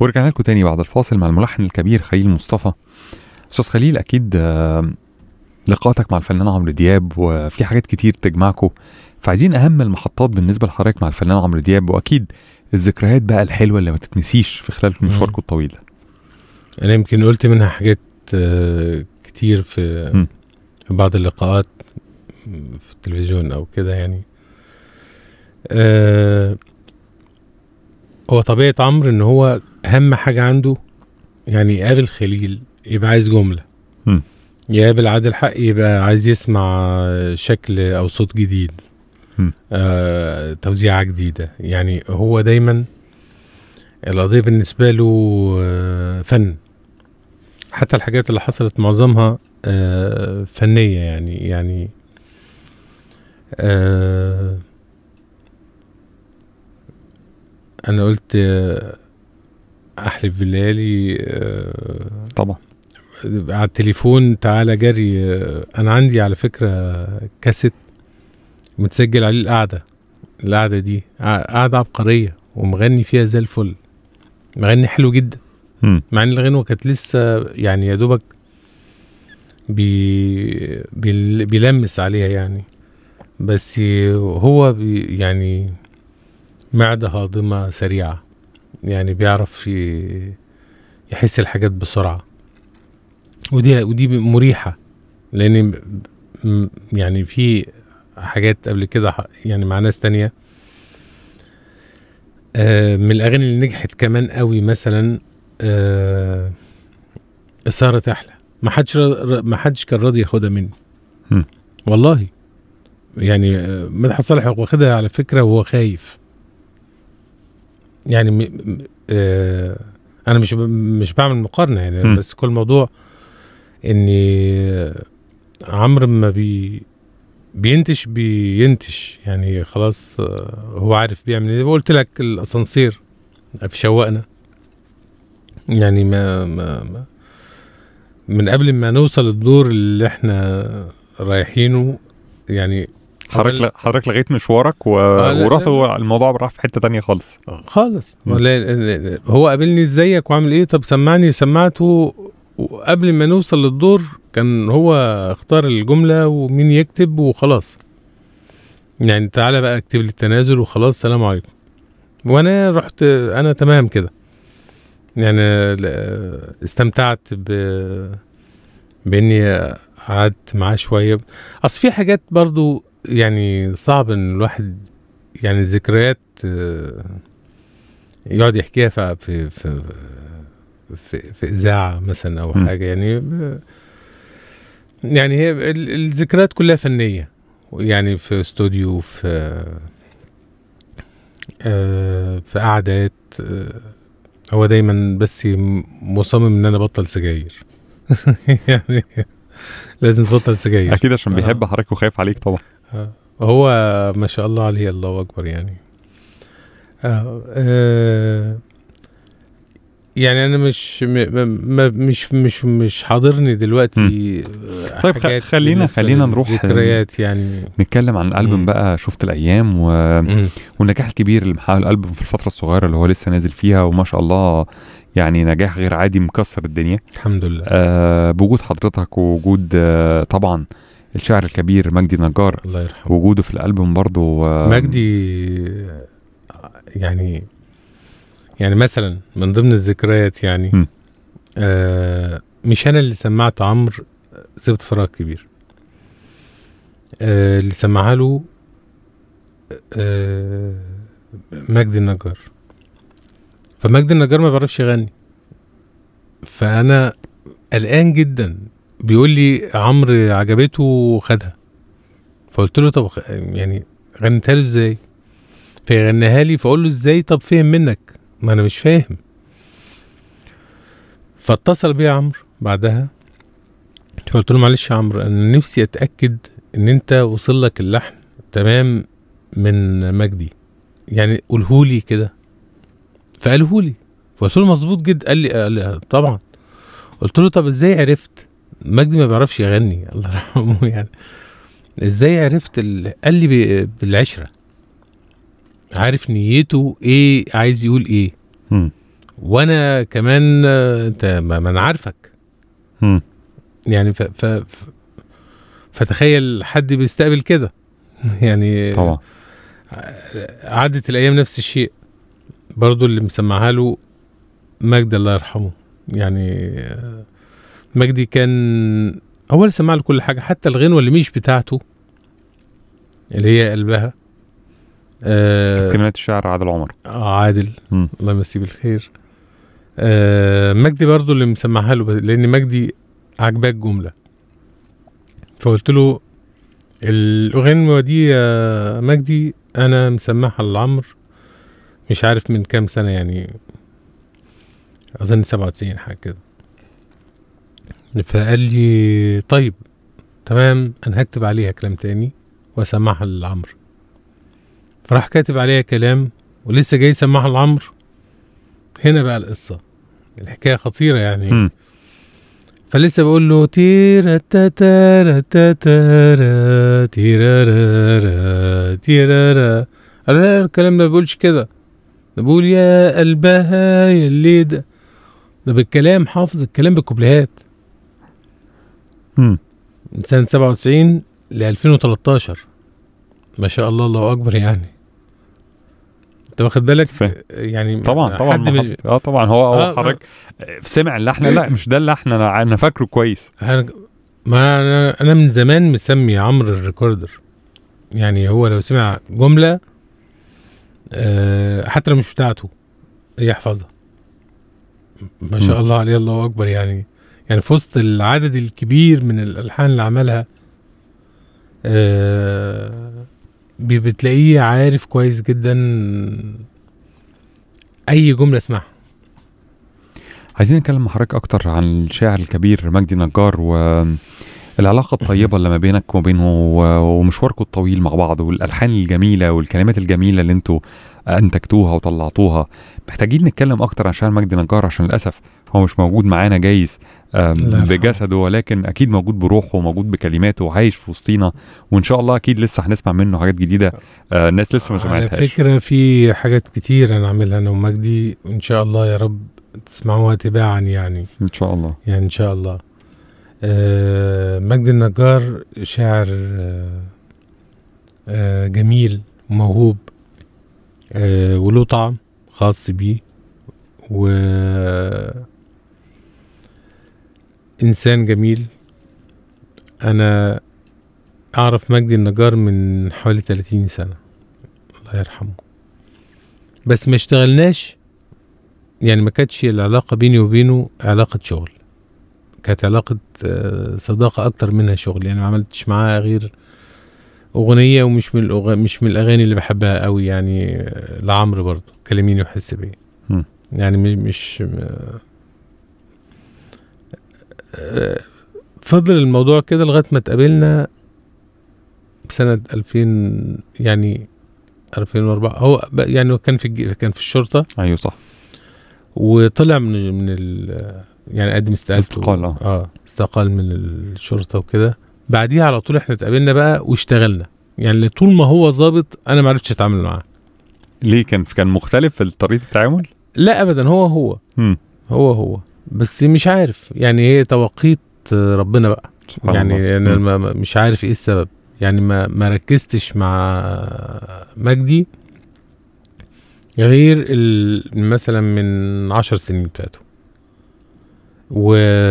ورجعنا لكم تاني بعد الفاصل مع الملحن الكبير خليل مصطفى استاذ خليل اكيد آه، لقاءاتك مع الفنان عمرو دياب وفي حاجات كتير تجمعكم فعايزين اهم المحطات بالنسبه لحضرتك مع الفنان عمرو دياب واكيد الذكريات بقى الحلوه اللي ما تتنسيش في خلال مشواركم الطويل ده انا يمكن قلت منها حاجات آه، كتير في م. في بعض اللقاءات في التلفزيون او كده يعني آه، هو طبيعة عمرو ان هو اهم حاجة عنده يعني يقابل خليل يبقى عايز جملة م. يقابل عادل حق يبقى عايز يسمع شكل او صوت جديد م. آه، توزيعة جديدة يعني هو دايما القضية بالنسبة له آه، فن حتى الحاجات اللي حصلت معظمها آه، فنية يعني يعني آه، أنا قلت آه، أحلف بالليالي آه، طبعا على التليفون تعالى جري آه، أنا عندي على فكرة كاسيت متسجل عليه القعدة القعدة دي ع- قعدة عبقرية ومغني فيها زي الفل مغني حلو جدا مم. مع ان الغنوه كانت لسه يعني يا دوبك بي بيل- بيلمس عليها يعني بس هو بي يعني معدة هاضمة سريعة يعني بيعرف ي- يحس الحاجات بسرعة ودي ودي مريحة لأن م- يعني في حاجات قبل كده ح- يعني مع ناس تانية آه، من الأغاني اللي نجحت كمان قوي مثلا آه، إثارة أحلى ما حدش ر- ما حدش كان راضي ياخدها مني هم. والله يعني آه، مدحت صالح واخدها على فكرة وهو خايف يعني م... م- آه انا مش ب... مش بعمل مقارنة يعني هم. بس كل موضوع اني عمرو ما بي بينتش بينتش يعني خلاص آه، هو عارف بيعمل ايه وقلت لك الاسانسير في شوقنا يعني ما, ما, ما من قبل ما نوصل الدور اللي احنا رايحينه يعني حضرتك ل- حضرتك لغيت مشوارك و... آه، لا، ورحت لا. هو الموضوع راح في حته تانية خالص خالص مم. ولا هو قابلني ازيك وعامل ايه طب سمعني سمعته وقبل ما نوصل للدور كان هو اختار الجملة ومين يكتب وخلاص يعني تعالى بقى اكتب لي التنازل وخلاص سلام عليكم وانا رحت انا تمام كده يعني ل- استمتعت ب باني قعدت معاه شويه اصل في حاجات برضو يعني صعب ان الواحد يعني ذكريات آه، يقعد يحكيها في في في في, في اذاعه مثلا او م. حاجه يعني ب- يعني هي ال- الذكريات كلها فنيه يعني في استوديو في آه، في قعدات آه، هو دايما بس م- مصمم ان انا ابطل سجاير يعني لازم تبطل سجاير اكيد عشان آه. بيحب حضرتك وخايف عليك طبعا آه. هو ما شاء الله عليه الله اكبر يعني آه. آه. يعني انا مش م م مش مش مش حاضرني دلوقتي آه، طيب، خ- حاجات خلينا- بالنسبة خلينا نروح- ذكريات يعني نتكلم عن الالبوم مم. بقى شفت الايام و... مم. والنجاح الكبير اللي محقق الالبوم في الفتره الصغيره اللي هو لسه نازل فيها وما شاء الله يعني نجاح غير عادي مكسر الدنيا الحمد لله آه بوجود حضرتك ووجود آه طبعا الشاعر الكبير مجدي نجار الله يرحمه وجوده في الالبوم برضو آه مجدي يعني يعني مثلا من ضمن الذكريات يعني م. آه مش انا اللي سمعت عمرو سبت فراغ كبير آه اللي سمعها له آه مجدي النجار فمجدي النجار ما بيعرفش يغني فانا قلقان جدا بيقول لي عمرو عجبته وخدها فقلت له طب خ- يعني غنيتها له ازاي فيغنيها لي فاقول له ازاي طب فهم منك ما انا مش فاهم فاتصل بيا عمرو بعدها فقلت له معلش يا عمرو انا نفسي اتاكد ان انت وصل لك اللحن تمام من مجدي يعني قولهولي كده فقالهولي فقلت له مظبوط جدا قال لي, قال لي طبعا قلت له طب ازاي عرفت مجدي ما بيعرفش يغني الله يرحمه يعني ازاي عرفت ال... قال لي ب- بالعشره عارف نيته ايه عايز يقول ايه مم. وانا كمان آه، انت ما ما انا عارفك مم. يعني ف ف ف فتخيل حد بيستقبل كده يعني طبعا عدت الايام نفس الشيء برضو اللي مسمعها له مجدي الله يرحمه يعني آه، مجدي كان هو اللي سمع له كل حاجه حتى الغنوه اللي مش بتاعته اللي هي قلبها آه كلمات الشاعر عادل عمر آه، عادل مم. الله يمسيه بالخير آه مجدي برضو اللي مسمعها له ب- لان مجدي عجباه الجمله فقلت له الاغنيه دي يا مجدي انا مسمعها لعمرو مش عارف من كام سنه يعني اظن 97 حاجه كده فقال لي طيب تمام انا هكتب عليها كلام تاني واسمعها لعمرو فراح كاتب عليها كلام ولسه جاي يسمعها لعمرو هنا بقى القصه الحكايه خطيره يعني مم. فلسه بقول له تيرا تاتارا تاتارا تيرارارا تيرارا قال لا الكلام ده ما بيقولش كده ده بيقول يا قلبها يا اللي ده ده بالكلام حافظ الكلام بالكوبليهات مم. من سنة 97 ل 2013 ما شاء الله الله أكبر يعني أنت واخد بالك فاهم. يعني طبعا طبعا حد من محط- اه طبعا هو آه، هو حضرتك سمع اللحن لا مش ده اللحن انا انا فاكره كويس أنا- ما أنا أنا من زمان مسمي عمرو الريكوردر يعني هو لو سمع جملة آه، حتى لو مش بتاعته يحفظها ما شاء مم. الله عليه الله أكبر يعني يعني في وسط العدد الكبير من الألحان اللي عملها آه، بي- بتلاقيه عارف كويس جدا أي جملة اسمعها عايزين نتكلم مع حضرتك اكتر عن الشاعر الكبير مجدي نجار والعلاقة الطيبة اللي ما بينك وما بينه و- ومشواركم الطويل مع بعض والألحان الجميلة والكلمات الجميلة اللي انتوا أنتجتوها وطلعتوها محتاجين نتكلم أكتر عن شاعر مجدي نجار عشان للأسف هو مش موجود معانا جايز آم، الله يرحمه. بجسده ولكن أكيد موجود بروحه وموجود بكلماته وعايش في وسطينا وإن شاء الله أكيد لسه هنسمع منه حاجات جديدة آه، الناس لسه ما على سمعتهاش فكرة في حاجات كتير أنا أعملها أنا ومجدي وإن شاء الله يا رب تسمعوها تباعا يعني إن شاء الله يعني إن شاء الله آه مجدي النجار شاعر آه آه جميل وموهوب آه وله طعم خاص بيه و إنسان جميل أنا أعرف مجدي النجار من حوالي 30 سنة الله يرحمه بس ما اشتغلناش يعني ما كانتش العلاقة بيني وبينه علاقة شغل كانت علاقة آه، صداقة أكتر منها شغل يعني ما عملتش معاه غير أغنية ومش من الأغ... مش من الأغاني اللي بحبها قوي يعني آه، لعمرو برضه كلميني وحس بيا مم. يعني م- مش آه، آه، فضل الموضوع كده لغاية ما اتقابلنا سنة 2000 يعني 2004 هو ب- يعني هو كان في الج... كان في الشرطة أيوه صح وطلع من من ال يعني قدم استقالته استقال، آه. اه استقال من الشرطه وكده بعديها على طول احنا اتقابلنا بقى واشتغلنا يعني طول ما هو ظابط انا ما عرفتش اتعامل معاه ليه كان كان مختلف في طريقة التعامل؟ لا ابدا هو هو مم. هو هو بس مش عارف يعني هي توقيت ربنا بقى سبحان يعني الله. انا مم. ما- ما- مش عارف ايه السبب يعني ما ما ركزتش مع مجدي غير ال- مثلا من عشر سنين فاتوا و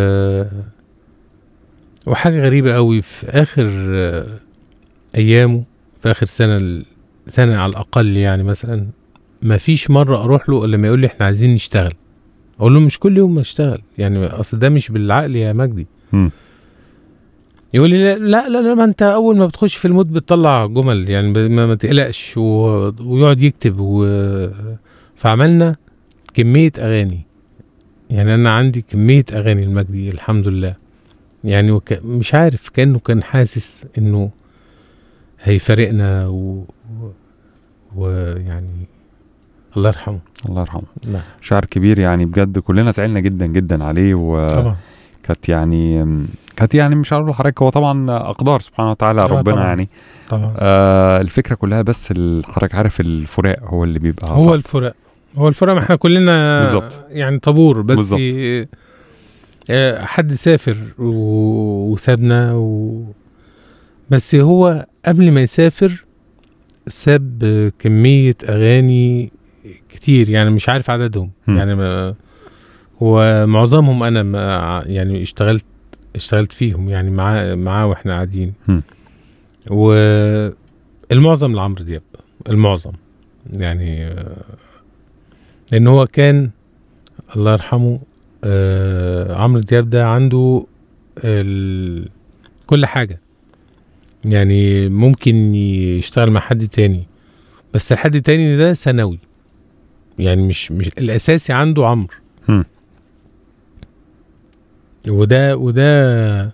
وحاجة غريبة قوي في آخر آه، أيامه في آخر سنة سنة على الأقل يعني مثلا ما فيش مرة أروح له إلا لما يقول لي إحنا عايزين نشتغل أقول له مش كل يوم أشتغل يعني أصل ده مش بالعقل يا مجدي مم. يقول لي لا لا لا, لا ما انت اول ما بتخش في المود بتطلع جمل يعني ب- ما, ما تقلقش و... ويقعد يكتب و... فعملنا كمية اغاني يعني انا عندي كمية اغاني المجدي الحمد لله يعني وك... مش عارف كانه كان حاسس انه هيفارقنا و... و... ويعني الله يرحمه الله يرحمه لا شاعر كبير يعني بجد كلنا زعلنا جدا جدا عليه وكانت طبعا يعني كانت يعني مش عارف لحضرتك هو طبعا اقدار سبحانه وتعالى آه ربنا طبعاً. يعني طبعا آه الفكره كلها بس ال- حضرتك عارف الفراق هو اللي بيبقى هو صعب. الفرق هو الفرق ما احنا كلنا بالظبط. يعني طابور بس بالظبط. آه، حد سافر و- وسابنا و... بس هو قبل ما يسافر ساب كمية أغاني كتير يعني مش عارف عددهم مم. يعني ما ومعظمهم أنا ما يعني اشتغلت اشتغلت فيهم يعني معاه معاه واحنا قاعدين مم. والمعظم لعمرو دياب المعظم يعني آه، لان هو كان الله يرحمه آه عمرو دياب ده عنده ال... كل حاجة يعني ممكن يشتغل مع حد تاني بس الحد التاني ده ثانوي يعني مش مش الاساسي عنده عمرو مم. وده وده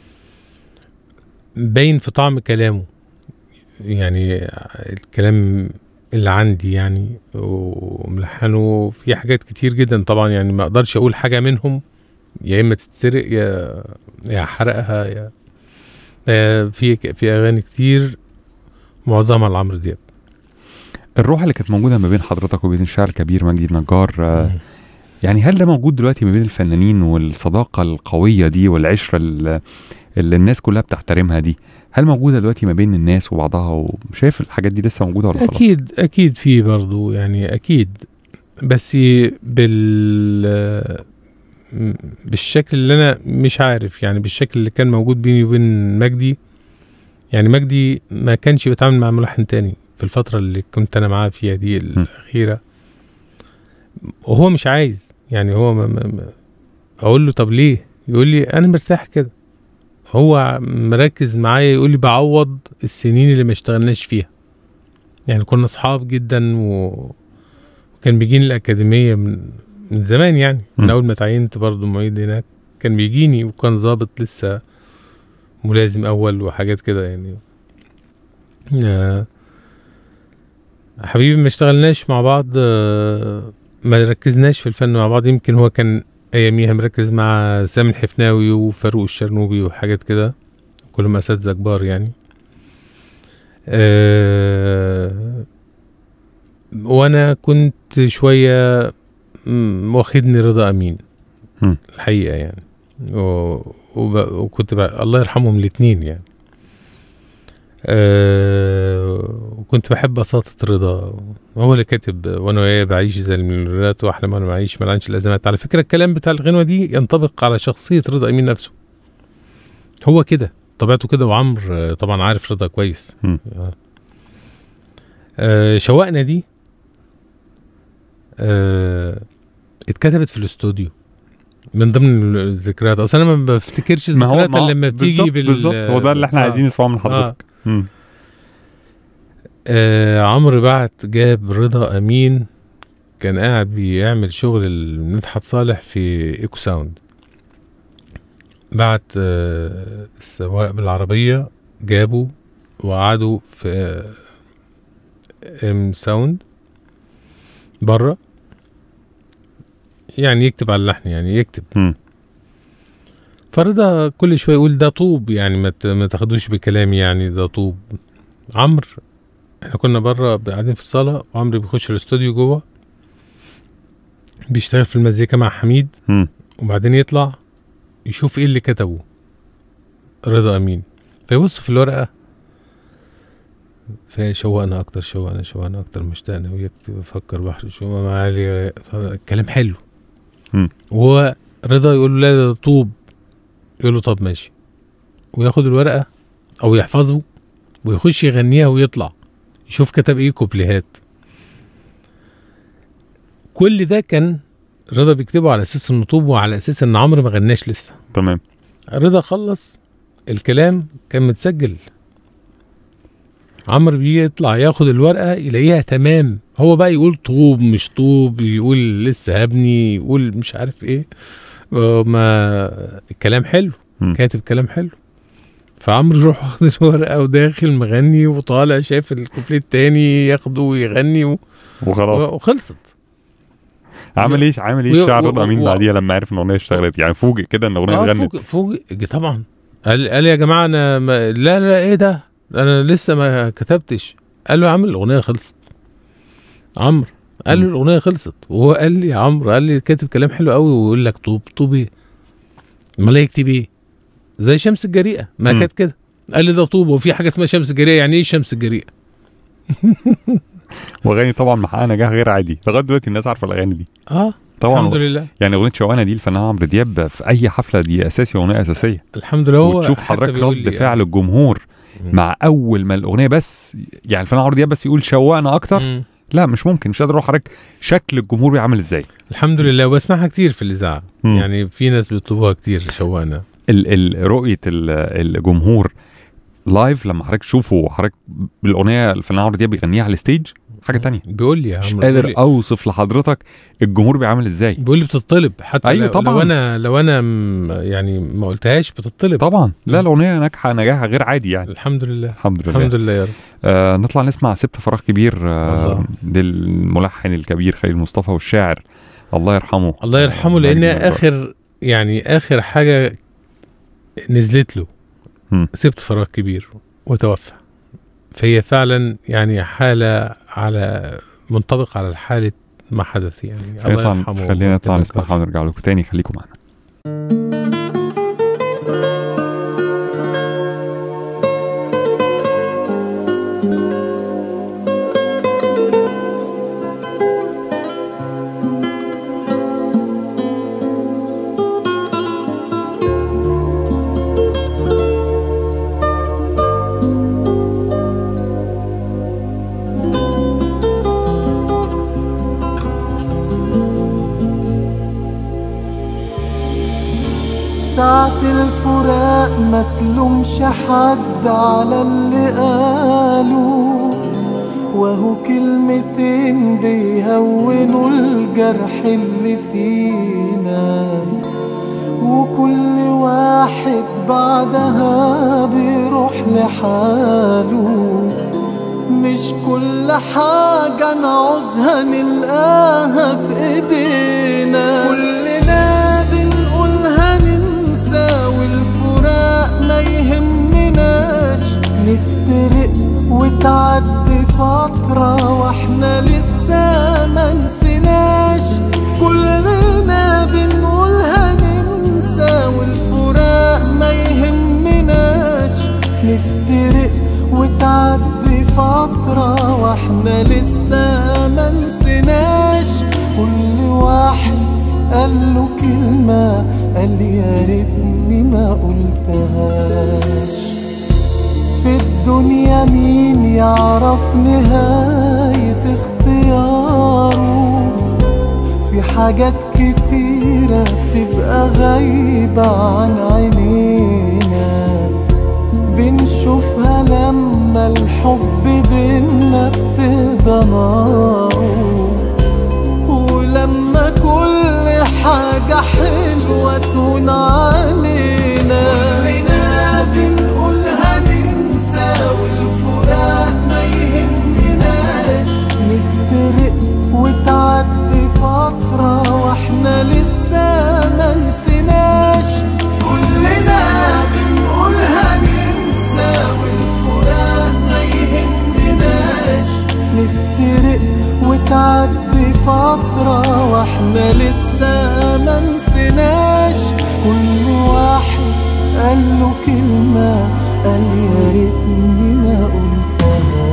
باين في طعم كلامه يعني الكلام اللي عندي يعني وملحنه في حاجات كتير جدا طبعا يعني ما اقدرش اقول حاجه منهم يا اما تتسرق يا يا احرقها يا آه، في في اغاني كتير معظمها لعمرو دياب الروح اللي كانت موجوده ما بين حضرتك وبين الشاعر الكبير مجدي النجار آه، يعني هل ده موجود دلوقتي ما بين الفنانين والصداقه القويه دي والعشره ال- اللي الناس كلها بتحترمها دي هل موجوده دلوقتي ما بين الناس وبعضها وشايف الحاجات دي لسه موجوده ولا خلاص؟ اكيد اكيد في برضو يعني اكيد بس بال بالشكل اللي انا مش عارف يعني بالشكل اللي كان موجود بيني وبين مجدي يعني مجدي ما كانش بيتعامل مع ملحن تاني في الفترة اللي كنت انا معاه فيها دي الاخيرة وهو مش عايز يعني هو ما ما ما اقول له طب ليه يقول لي انا مرتاح كده هو مركز معايا يقول لي بعوض السنين اللي ما اشتغلناش فيها يعني كنا اصحاب جدا و... وكان بيجيني الاكاديميه من من زمان يعني من م. اول ما تعينت برضه معيد هناك كان بيجيني وكان ظابط لسه ملازم اول وحاجات كده يعني آه، حبيبي ما اشتغلناش مع بعض آه، ما ركزناش في الفن مع بعض يمكن هو كان اياميها مركز مع سامي الحفناوي وفاروق الشرنوبي وحاجات كده كلهم اساتذه كبار يعني أه وانا كنت شويه م- واخدني رضا امين مم. الحقيقه يعني و... وب... وكنت بقى الله يرحمهم الاثنين يعني أه وكنت بحب بساطة رضا هو اللي كاتب وانا وياه بعيش زي المليونيرات واحلم وانا بعيش ملعنش الازمات على فكرة الكلام بتاع الغنوة دي ينطبق على شخصية رضا امين نفسه هو كده طبيعته كده وعمرو آه، طبعا عارف رضا كويس مم. آه. آه شوقنا دي آه اتكتبت في الاستوديو من ضمن الذكريات اصلا انا ما بفتكرش ما هو الذكريات ما الا لما بتيجي بالظبط بال بالظبط هو ده اللي احنا آه. عايزين نسمعه من حضرتك مم. آه عمرو بعت جاب رضا امين كان قاعد بيعمل شغل مدحت صالح في ايكو ساوند بعت آه السواق بالعربيه جابه وقعدوا في آه ام ساوند بره يعني يكتب على اللحن يعني يكتب مم. فرضا كل شويه يقول ده طوب يعني ما ت- ما تاخدوش بكلامي يعني ده طوب عمرو احنا كنا بره قاعدين في الصاله وعمرو بيخش الاستوديو جوه بيشتغل في المزيكا مع حميد مم. وبعدين يطلع يشوف ايه اللي كتبه رضا امين فيبص في الورقه فشوقنا اكتر شوقنا شوقنا اكتر مشتاقنا ويكتب يفكر بحر شو ما علي الكلام حلو مم. وهو رضا يقول له لا ده طوب يقول له طب ماشي وياخد الورقه او يحفظه ويخش يغنيها ويطلع يشوف كتب ايه كوبليهات كل ده كان رضا بيكتبه على اساس انه طوب وعلى اساس ان عمرو ما غناش لسه تمام رضا خلص الكلام كان متسجل عمرو بيطلع ياخد الورقه يلاقيها تمام هو بقى يقول طوب مش طوب يقول لسه هبني يقول مش عارف ايه آه، ما الكلام حلو مم. كاتب كلام حلو فعمرو يروح واخد الورقه وداخل مغني وطالع شايف الكوبليه التاني ياخده ويغني و... وخلاص وخلصت عامل ايه عامل ايه و- الشاعر و- رضا امين و- بعديها لما عرف ان الاغنيه اشتغلت يعني فوجئ كده ان الاغنيه اه اتغنت فوق فوق طبعا قال قال يا جماعه انا ما لا لا ايه ده انا لسه ما كتبتش قال له يا عم الاغنيه خلصت عمرو قال له مم. الاغنيه خلصت وهو قال لي يا عمرو قال لي كاتب كلام حلو قوي ويقول لك طوب طوب ايه امال يكتب ايه زي شمس الجريئه ما مم. كانت كده قال لي ده طوب وفي حاجه اسمها شمس الجريئه يعني ايه شمس الجريئه واغاني طبعا محققه نجاح غير عادي لغايه دلوقتي الناس عارفه الاغاني دي اه طبعا الحمد لله يعني اغنيه شوانه دي الفنان عمرو دياب في اي حفله دي اساسي اغنيه اساسيه الحمد لله هو وتشوف حتى حضرتك بيقول رد لي فعل الجمهور مم. مع اول ما الاغنيه بس يعني الفنان عمرو دياب بس يقول شوقنا اكتر مم. لا مش ممكن مش قادر اروح حضرتك شكل الجمهور بيعمل ازاي الحمد لله وبسمعها كتير في الاذاعه مم. يعني في ناس بيطلبوها كتير شوانا ال ال رؤيه ال- الجمهور لايف لما حضرتك تشوفه حضرتك بالاغنيه الفنان عمرو دياب بيغنيها على الستيج حاجه تانية بيقول لي يا مش عمرو بيقول قادر لي- اوصف لحضرتك الجمهور بيعمل ازاي بيقول لي بتطلب حتى أيوة لو, طبعاً. لو انا لو انا م- يعني ما قلتهاش بتطلب طبعا لا مم. الاغنيه ناجحه نجاحها غير عادي يعني الحمد لله الحمد لله الحمد لله يا رب آه نطلع نسمع سبت فراغ كبير آه الله. للملحن الكبير خليل مصطفى والشاعر الله يرحمه الله يرحمه آه، لان مجدي الرائع. اخر يعني اخر حاجه نزلت له مم. سبت فراغ كبير وتوفى فهي فعلا يعني حاله على منطبق على حاله ما حدث يعني خلينا الله نطلع يرحمه خلينا نطلع ويتقبل نسمعها ونرجع لكم تاني خليكم معانا ساعة الفراق ما تلومش حد على اللي قالوا وهو كلمتين بيهونوا الجرح اللي فينا وكل واحد بعدها بيروح لحاله مش كل حاجة نعوزها نلقاها في ايدينا كلنا بنقولها ننسى والفراق ما يهمناش نفترق وتعدي فترة واحنا لسه ما نسيناش كلنا بنقولها ننسى والفراق ما يهمناش نفترق وتعدي فترة واحنا لسه ما نسيناش كل واحد قال له كلمة قال يا ريتني ما قلتهاش في الدنيا مين يعرف نهاية اختياره في حاجات كتيرة بتبقى غايبة عن عينينا بنشوفها لما الحب بينا ابتدى ناره ولما كل حاجة حلوة تهون علينا كلنا بنقولها ننسى والفراق ما يهمناش نفترق وتعدي فترة واحنا لسه ما نسيناش كلنا بنقولها ننسى والفراق ما يهمناش نفترق وتعدي فترة واحنا لسه ما نسيناش كل واحد قال له كلمة قال يا ريتني ما قلتها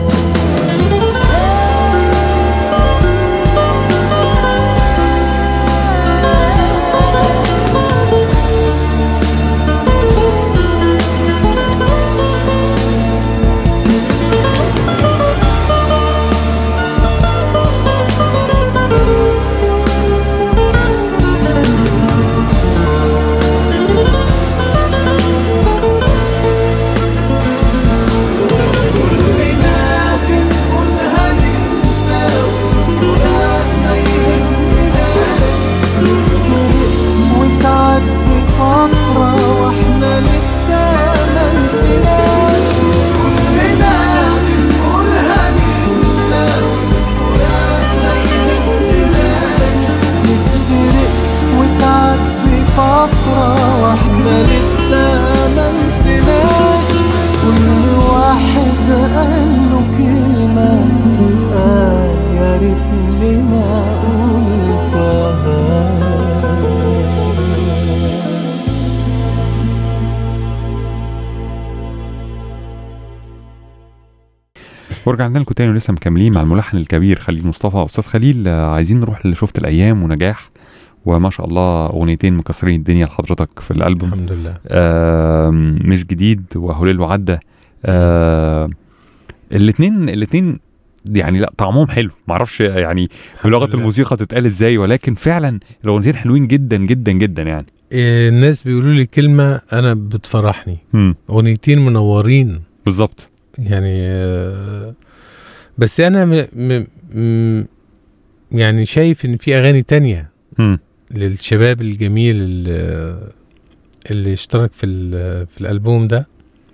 ورجعنا لكم تاني ولسه مكملين مع الملحن الكبير خليل مصطفى استاذ خليل آه، عايزين نروح لشفت الايام ونجاح وما شاء الله اغنيتين مكسرين الدنيا لحضرتك في الالبوم الحمد لله آه مش جديد وهلال وعدى آه الاثنين الاثنين يعني لا طعمهم حلو معرفش يعني بلغه لله. الموسيقى تتقال ازاي ولكن فعلا الاغنيتين حلوين جدا جدا جدا يعني إيه، الناس بيقولوا لي كلمه انا بتفرحني امم اغنيتين منورين بالظبط يعني آه، بس انا م م م يعني شايف ان في اغاني تانية امم للشباب الجميل اللي, اللي اشترك في ال- في الالبوم ده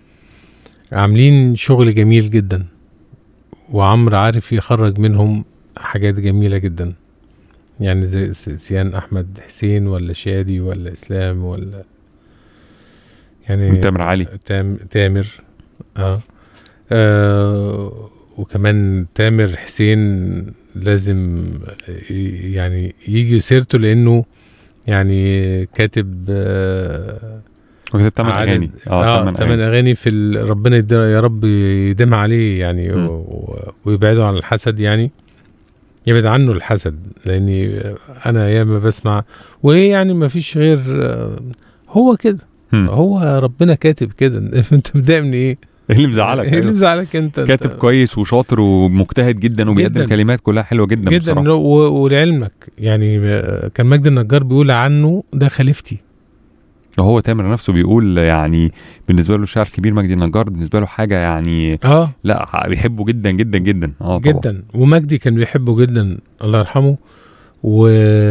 عاملين شغل جميل جدا وعمرو عارف يخرج منهم حاجات جميله جدا يعني زي س- سيان احمد حسين ولا شادي ولا اسلام ولا يعني تامر علي تام تامر اه, آه وكمان تامر حسين لازم ي- يعني يجي سيرته لانه يعني كاتب آه وكتبت ثمان عدد- اغاني اه تمن ثمان اغاني في ال- ربنا يدي يا رب يديم عليه يعني مم. و- و- ويبعده عن الحسد يعني يبعد عنه الحسد لاني انا ياما بسمع وايه يعني ما فيش غير آه، هو كده مم. هو ربنا كاتب كده انت متضايق من ايه؟ ايه اللي مزعلك ايه اللي أيوة. مزعلك انت كاتب أنت- كويس وشاطر ومجتهد جدا وبيقدم جداً. كلمات كلها حلوه جدا, جدا بصراحه و- ولعلمك يعني آه، كان مجدي النجار بيقول عنه ده خليفتي هو تامر نفسه بيقول يعني بالنسبه له الشاعر الكبير مجدي النجار بالنسبه له حاجه يعني اه لا بيحبه جدا جدا جدا اه طبعا جدا ومجدي كان بيحبه جدا الله يرحمه و...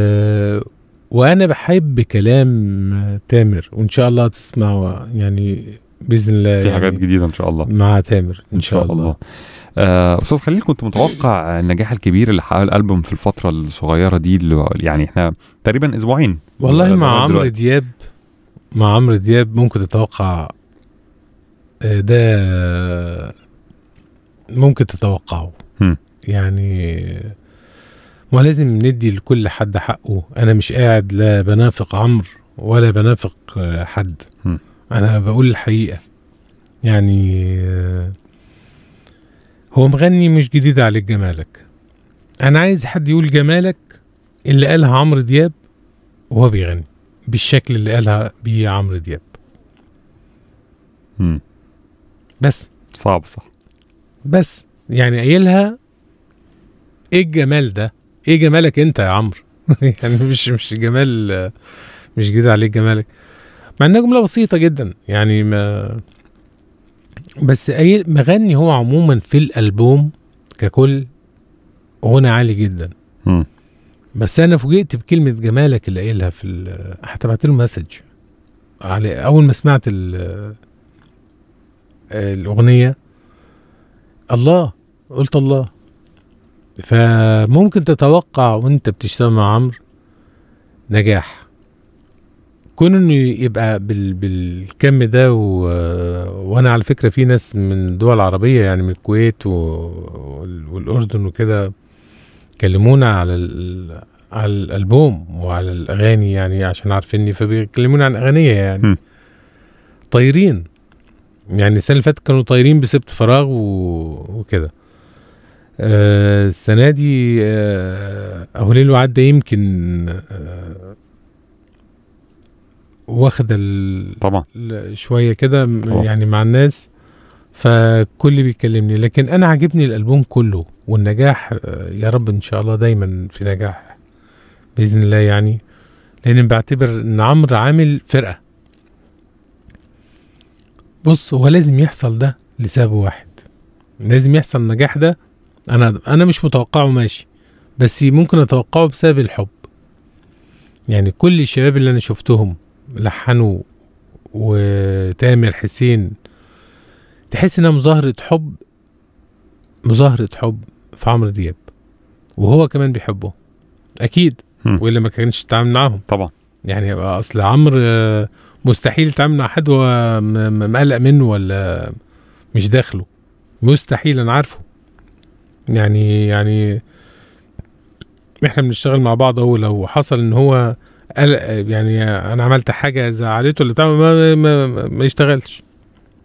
وانا بحب كلام تامر وان شاء الله تسمعوا يعني باذن الله في يعني حاجات جديده ان شاء الله مع تامر ان شاء الله آه، استاذ خليل كنت متوقع النجاح الكبير اللي حققه الالبوم في الفتره الصغيره دي اللي يعني احنا تقريبا اسبوعين والله لغاية مع عمرو دلوقتي. دياب مع عمرو دياب ممكن تتوقع آه، ده ممكن تتوقعه هم. يعني ما لازم ندي لكل حد حقه انا مش قاعد لا بنافق عمرو ولا بنافق آه، حد هم. انا بقول الحقيقه يعني آه، هو مغني مش جديد عليك جمالك انا عايز حد يقول جمالك اللي قالها عمرو دياب وهو بيغني بالشكل اللي قالها بيه عمرو دياب مم. بس صعب صح بس يعني قايلها ايه الجمال ده ايه جمالك انت يا عمرو يعني مش مش جمال مش جديد عليك جمالك مع انها جمله بسيطه جدا يعني ما بس قايل مغني هو عموما في الالبوم ككل غنى عالي جدا مم. بس انا فوجئت بكلمه جمالك اللي قايلها في ال- حتى بعت له مسج على اول ما سمعت ال- الاغنيه الله قلت الله فممكن تتوقع وانت بتشتغل مع عمرو نجاح كون انه يبقى بال... بالكم ده و... وانا على فكره في ناس من الدول العربيه يعني من الكويت و... وال- والاردن وكده كلمونا على ال... على الالبوم وعلى الاغاني يعني عشان عارفيني فبيكلمونا عن اغنيه يعني م. طايرين يعني السنه اللي فاتت كانوا طايرين بسبت فراغ و... وكده آه السنه دي آه اهو ليل وعد ده يمكن آه واخد ال... طبعا ل- شويه كده م- طبعا. يعني مع الناس فكل بيكلمني لكن انا عاجبني الالبوم كله والنجاح آه، يا رب ان شاء الله دايما في نجاح باذن الله يعني لان بعتبر ان عمرو عامل فرقه بص هو لازم يحصل ده لسبب واحد لازم يحصل النجاح ده انا انا مش متوقعه ماشي بس ممكن اتوقعه بسبب الحب يعني كل الشباب اللي انا شفتهم لحنوا وتامر حسين تحس انها مظاهرة حب مظاهرة حب في عمرو دياب وهو كمان بيحبه اكيد هم. والا ما كانش يتعامل معاهم طبعا يعني اصل عمرو آه، مستحيل يتعامل مع حد هو م- م- مقلق منه ولا مش داخله مستحيل انا عارفه يعني يعني احنا بنشتغل مع بعض اهو لو حصل ان هو قلق يعني انا عملت حاجه زعلته اللي بتاع ما, ما, ما, ما يشتغلش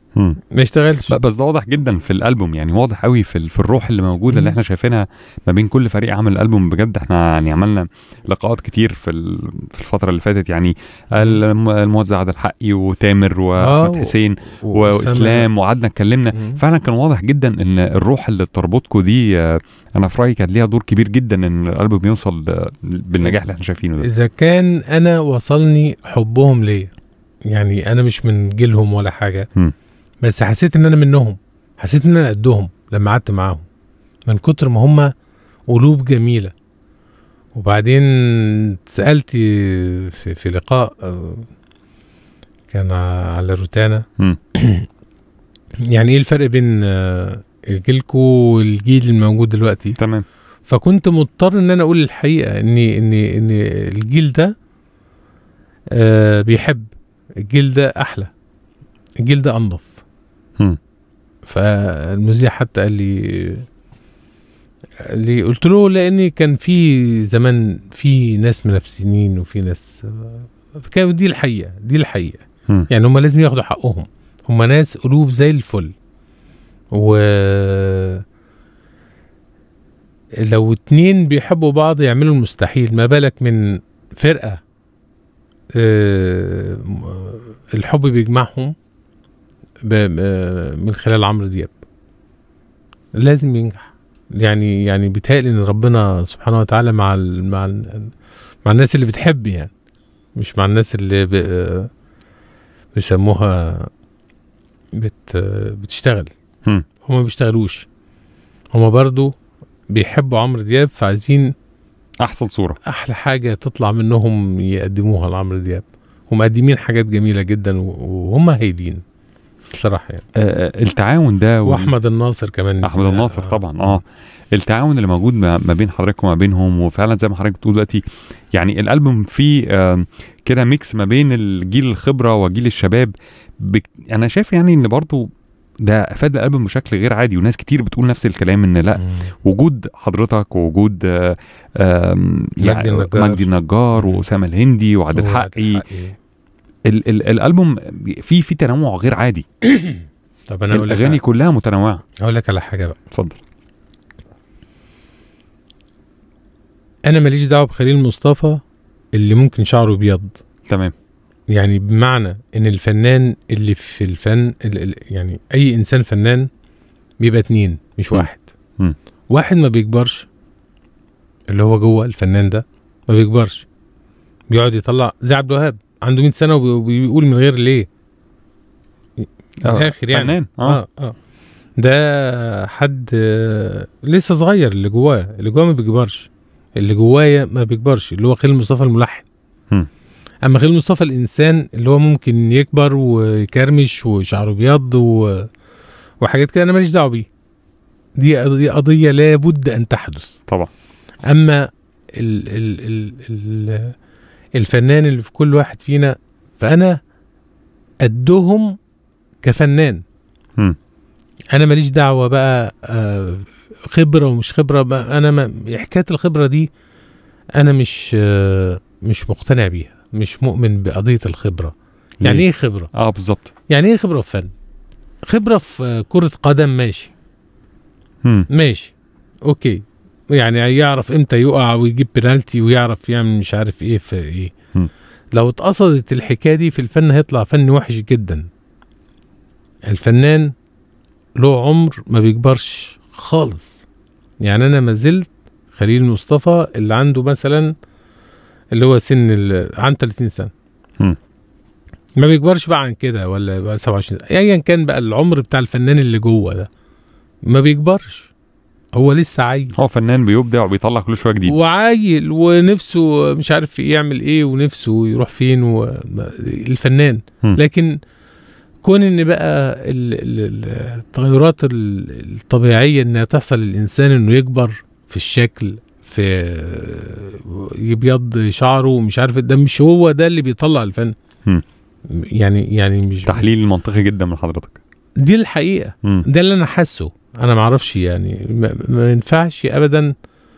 مم. ما يشتغلش ب- بس ده واضح جدا في الالبوم يعني واضح قوي في ال- في الروح اللي موجوده اللي مم. احنا شايفينها ما بين كل فريق عمل الالبوم بجد احنا يعني عملنا لقاءات كتير في ال- في الفتره اللي فاتت يعني الم- الموزع عادل الحقي وتامر واحمد آه، حسين و- واسلام وقعدنا اتكلمنا مم. فعلا كان واضح جدا ان الروح اللي تربطكم دي آه، انا في رايي كان ليها دور كبير جدا ان الالبوم يوصل آه، بالنجاح اللي احنا شايفينه ده اذا كان انا وصلني حبهم ليا يعني انا مش من جيلهم ولا حاجه مم. بس حسيت ان انا منهم حسيت ان انا قدهم لما قعدت معاهم من كتر ما هم قلوب جميله وبعدين سالت في, في لقاء آه، كان على روتانا مم. يعني ايه الفرق بين آه، جيلكو والجيل الموجود دلوقتي تمام فكنت مضطر ان انا اقول الحقيقه ان ان ان الجيل ده آه بيحب الجيل ده احلى الجيل ده انضف مم. فالمذيع حتى قال لي قال لي قلت له لان كان في زمان في ناس منافسين وفي ناس فكان دي الحقيقه دي الحقيقه مم. يعني هم لازم ياخدوا حقهم هم ناس قلوب زي الفل و لو اتنين بيحبوا بعض يعملوا المستحيل ما بالك من فرقة آه، م- الحب بيجمعهم ب- آه، من خلال عمرو دياب لازم ينجح يعني يعني بيتهيألي ان ربنا سبحانه وتعالى مع ال مع ال مع الناس اللي بتحب يعني مش مع الناس اللي ب- آه، بيسموها بت بتشتغل مم. هما ما بيشتغلوش هما برضو بيحبوا عمرو دياب فعايزين احسن صوره احلى حاجه تطلع منهم يقدموها لعمرو دياب ومقدمين حاجات جميله جدا و- وهم هايلين بصراحه يعني آه، التعاون ده وال- واحمد الناصر كمان احمد الناصر طبعا اه التعاون اللي موجود ما ما بين حضرتك وما بينهم وفعلا زي ما حضرتك بتقول دلوقتي يعني الالبوم فيه آم، كده ميكس ما بين الجيل الخبره وجيل الشباب بك... انا شايف يعني ان برضو ده افاد الالبوم بشكل غير عادي وناس كتير بتقول نفس الكلام ان لا مم. وجود حضرتك ووجود آه، آم، مجدي النجار. مجدي النجار مم. واسامه الهندي وعادل وعادل حقي حقي. ال ال الالبوم فيه فيه تنوع غير عادي طب انا اقول الاغاني لك كلها متنوعه اقول لك على حاجه بقى اتفضل انا ماليش دعوه بخليل مصطفى اللي ممكن شعره ابيض تمام يعني بمعنى ان الفنان اللي في الفن ال- ال- يعني اي انسان فنان بيبقى اتنين مش م. واحد م. واحد ما بيكبرش اللي هو جوه الفنان ده ما بيكبرش بيقعد يطلع زي عبد الوهاب عنده 100 سنه وبي- وبيقول من غير ليه من آه، الاخر يعني فنان اه اه اه ده حد آه، لسه صغير اللي جواه اللي جواه ما بيكبرش اللي جوايا ما بيكبرش اللي هو خليل مصطفى الملحن هم. اما خليل مصطفى الانسان اللي هو ممكن يكبر ويكرمش وشعره ابيض و... وحاجات كده انا ماليش دعوه بيه دي قضية, قضيه لابد ان تحدث طبعا اما ال ال ال ال الفنان اللي في كل واحد فينا فانا قدهم كفنان هم. انا ماليش دعوه بقى آه، خبره ومش خبره بقى انا ما حكايه الخبره دي انا مش آه، مش مقتنع بيها مش مؤمن بقضيه الخبره يعني ليه؟ ايه خبره اه بالظبط يعني ايه خبره في فن خبره في آه، كره قدم ماشي هم. ماشي اوكي يعني يعرف امتى يقع ويجيب بنالتي ويعرف يعمل مش عارف ايه في ايه مم. لو اتقصدت الحكايه دي في الفن هيطلع فن وحش جدا الفنان له عمر ما بيكبرش خالص يعني انا ما زلت خليل مصطفى اللي عنده مثلا اللي هو سن ال- عن 30 سنه مم. ما بيكبرش بقى عن كده ولا بقى 27 سنه ايا كان بقى العمر بتاع الفنان اللي جوه ده ما بيكبرش هو لسه عيل هو فنان بيبدع وبيطلع كل شويه جديد وعايل ونفسه مش عارف يعمل ايه ونفسه يروح فين و... الفنان هم. لكن كون ان بقى ال... ال... ال- التغيرات ال- الطبيعيه انها تحصل للانسان انه يكبر في الشكل في يبيض شعره ومش عارف ده مش هو ده اللي بيطلع الفن هم. يعني يعني مش تحليل منطقي جدا من حضرتك دي الحقيقه هم. ده اللي انا حاسه انا ما اعرفش يعني ما, ما ينفعش ابدا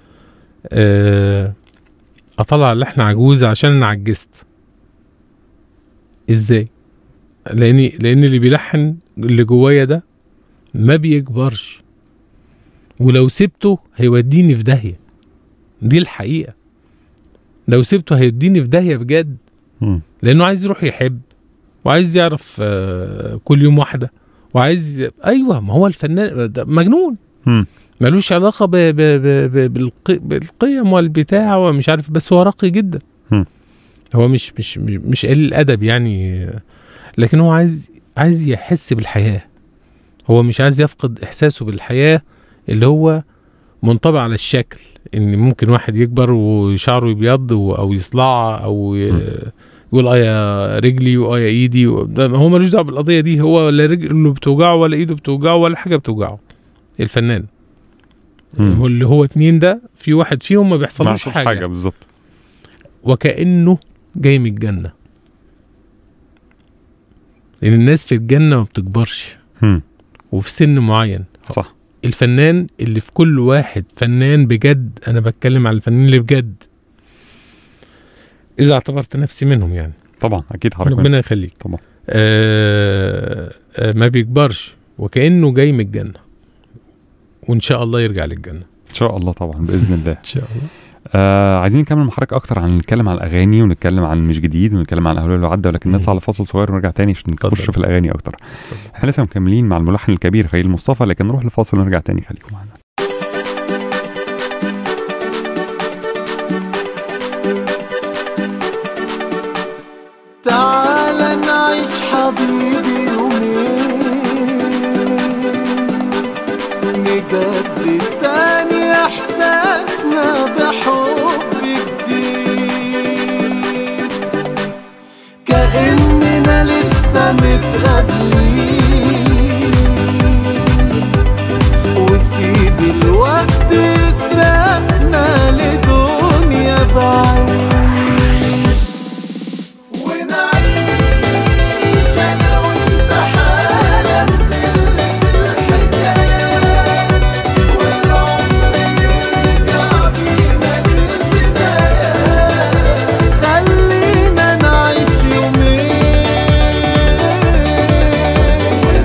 آه، اطلع لحن عجوز عشان انا عجزت ازاي لاني لان اللي بيلحن اللي جوايا ده ما بيكبرش ولو سبته هيوديني في داهيه دي الحقيقه لو سبته هيوديني في داهيه بجد مم. لانه عايز يروح يحب وعايز يعرف آه، كل يوم واحده وعايز ي- ايوه ما هو الفنان ده مجنون مم. ملوش علاقه ب... ب... ب... ب... بالق... بالقيم والبتاع ومش عارف بس هو راقي جدا مم. هو مش مش مش قليل الادب يعني لكن هو عايز عايز يحس بالحياه هو مش عايز يفقد احساسه بالحياه اللي هو منطبع على الشكل ان ممكن واحد يكبر وشعره يبيض و- او يصلع او ي... مم. يقول اه يا رجلي واه يا ايدي و... ده هو ملوش دعوه بالقضيه دي هو لا رجله بتوجعه ولا ايده بتوجعه ولا حاجه بتوجعه الفنان مم. هو اللي هو اتنين ده في واحد فيهم ما ما بيحصلوش حصلش حاجه, حاجه حاجة. بالظبط وكانه جاي من الجنه لان الناس في الجنه ما بتكبرش مم. وفي سن معين صح الفنان اللي في كل واحد فنان بجد انا بتكلم على الفنانين اللي بجد اذا اعتبرت نفسي منهم يعني طبعا اكيد حضرتك ربنا يخليك طبعا آه آه ما بيكبرش وكانه جاي من الجنه وان شاء الله يرجع للجنه ان شاء الله طبعا باذن الله ان شاء الله آه عايزين نكمل مع حضرتك اكتر عن نتكلم عن الاغاني ونتكلم عن مش جديد ونتكلم عن الاهوال اللي عدى ولكن مم. نطلع لفاصل صغير ونرجع تاني عشان نخش اتفضل. في الاغاني اكتر احنا لسه مكملين مع الملحن الكبير خليل مصطفى لكن نروح لفاصل ونرجع تاني خليكم معانا تعال نعيش حبيبي يومين نجدد تاني احساسنا بحب جديد كأننا لسه متقابلين وسيب الوقت يسرقنا لدنيا بعيد ونعيش انا وانت حالة من اللي في الحكايات والعمر يرجع بينا للبدايات خلينا نعيش يومين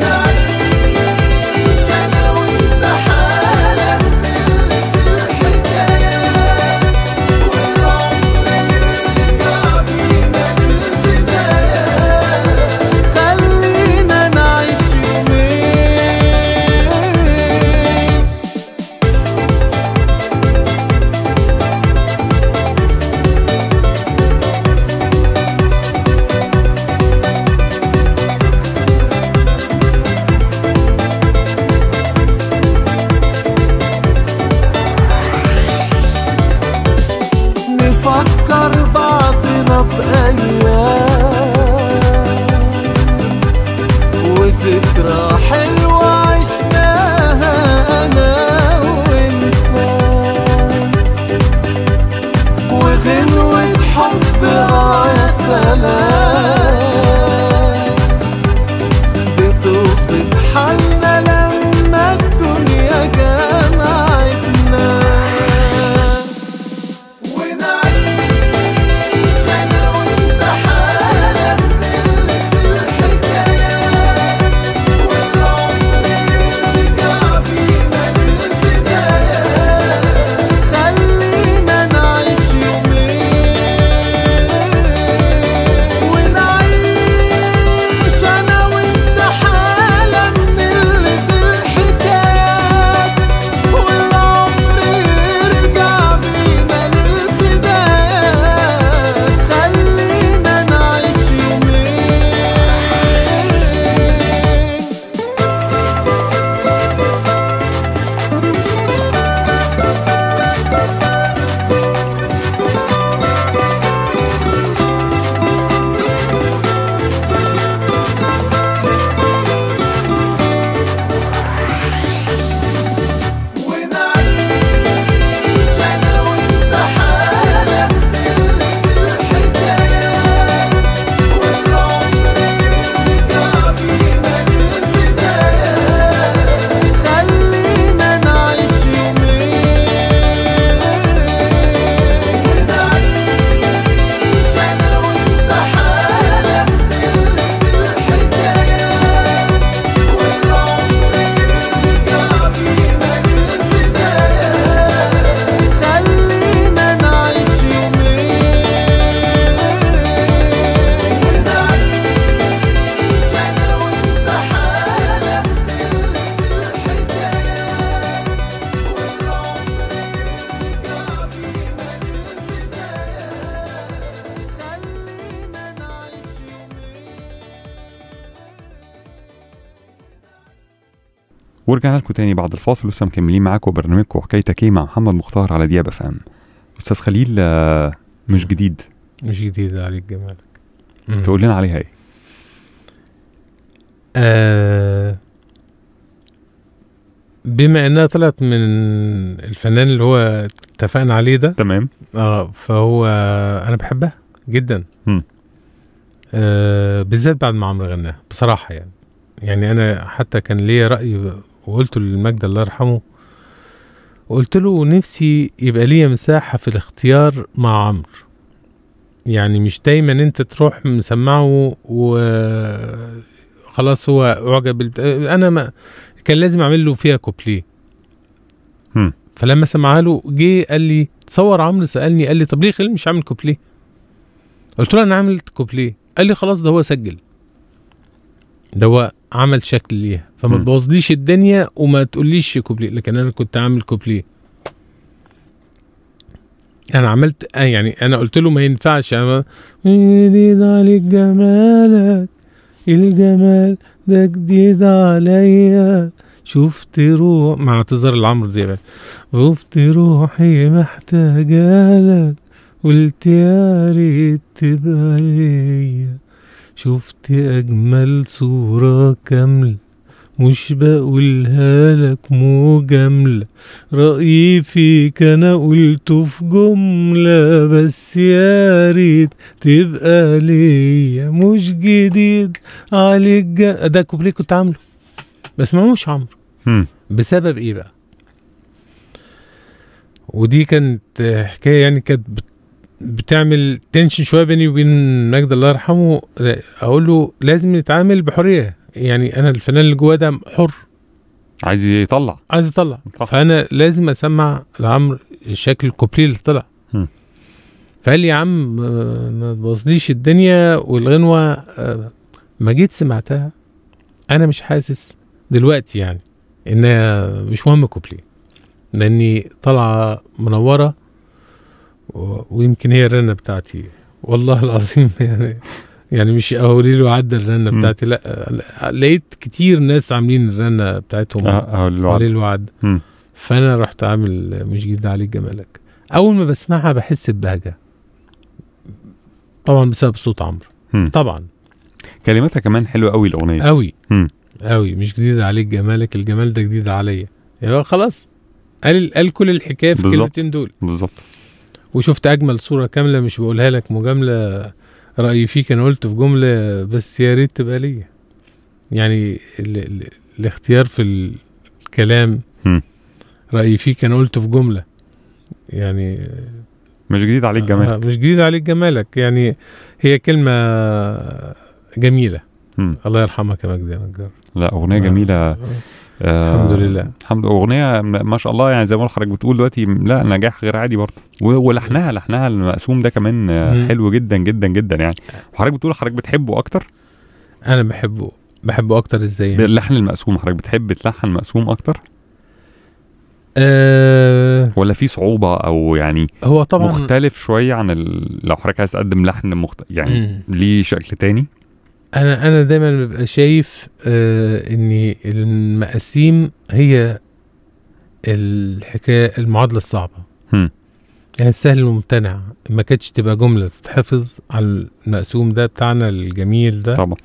ورجعنا لكم تاني بعد الفاصل لسه مكملين معاكم برنامجكم حكايتك ايه مع محمد مختار على ديابه فام استاذ خليل آه، مش جديد مش جديد عليك جمالك مم. تقول لنا عليها ايه آه بما انها طلعت من الفنان اللي هو اتفقنا عليه ده تمام اه فهو انا بحبها جدا مم. آه بالذات بعد ما عمرو غناها بصراحه يعني يعني انا حتى كان ليا راي وقلته للمجد الله يرحمه قلت له نفسي يبقى ليا مساحه في الاختيار مع عمرو يعني مش دايما انت تروح مسمعه وخلاص هو اعجب بالبت- انا ما كان لازم اعمل له فيها كوبليه مم. فلما سمعها له جه قال لي تصور عمرو سالني قال لي طب ليه خليل مش عامل كوبليه قلت له انا عملت كوبليه قال لي خلاص ده هو سجل ده هو عمل شكل ليها فما مم. تبوظليش الدنيا وما تقوليش كوبليه لكن انا كنت عامل كوبليه انا عملت آه يعني انا قلت له ما ينفعش انا جديد عليك جمالك الجمال ده جديد عليا شفت روح مع اعتذار العمر دي بقى شفت روحي محتاجالك قلت يا ريت تبقى ليا شفت اجمل صورة كاملة مش بقولها لك مجاملة رأيي فيك أنا قلته في جملة بس يا ريت تبقى ليا مش جديد عليك جا... ده كوبليه كنت عامله بس معموش عمرو مم. بسبب ايه بقى ودي كانت آه، حكايه يعني كانت بت- بتعمل تنشن شويه بيني وبين مجد الله يرحمه لا، اقول له لازم نتعامل بحريه يعني انا الفنان اللي جواه ده حر عايز يطلع عايز يطلع طبعا. فانا لازم اسمع لعمرو الشكل الكوبليه اللي طلع مم. فقال لي يا عم آه، ما تبوظليش الدنيا والغنوه آه، ما جيت سمعتها انا مش حاسس دلوقتي يعني انها مش مهم كوبليه لاني طالعه منوره و... ويمكن هي الرنه بتاعتي والله العظيم يعني يعني مش قولي له عدى الرنه مم. بتاعتي لا لا، لقيت كتير ناس عاملين الرنه بتاعتهم اه اه الوعد. عليه الوعد مم. فانا رحت عامل مش جديد عليك جمالك اول ما بسمعها بحس ببهجه طبعا بسبب صوت عمرو مم. طبعا كلماتها كمان حلوه قوي الاغنيه قوي مم. قوي مش جديد عليك جمالك الجمال ده جديد عليا يعني خلاص قال قال كل الحكايه في بالظبط. الكلمتين دول بالظبط وشفت اجمل صوره كامله مش بقولها لك مجامله رايي فيك انا قلت في جمله بس يا ريت تبقى ليا يعني ال ال الاختيار في الكلام مم. رايي فيك انا قلت في جمله يعني مش جديد عليك جمال آه، مش جديد عليك جمالك يعني هي كلمه جميله مم. الله يرحمك يا مجدي يا نجار لا اغنيه آه. جميله آه. آه الحمد لله. الحمد اغنيه م- ما شاء الله يعني زي ما حضرتك بتقول دلوقتي لا نجاح غير عادي برضه و- ولحنها لحنها المقسوم ده كمان آه، مم. حلو جدا جدا جدا يعني وحضرتك بتقول حضرتك بتحبه اكتر انا بحبه بحبه اكتر ازاي يعني؟ اللحن المقسوم حضرتك بتحب تلحن مقسوم اكتر آه ولا في صعوبه او يعني هو طبعا مختلف شويه عن ال... لو حضرتك عايز تقدم لحن مخت... يعني مم. ليه شكل تاني انا انا دايما ببقى شايف آه ان المقاسيم هي الحكايه المعادله الصعبه هم. يعني السهل الممتنع ما كانتش تبقى جمله تتحفظ على المقسوم ده بتاعنا الجميل ده طبعا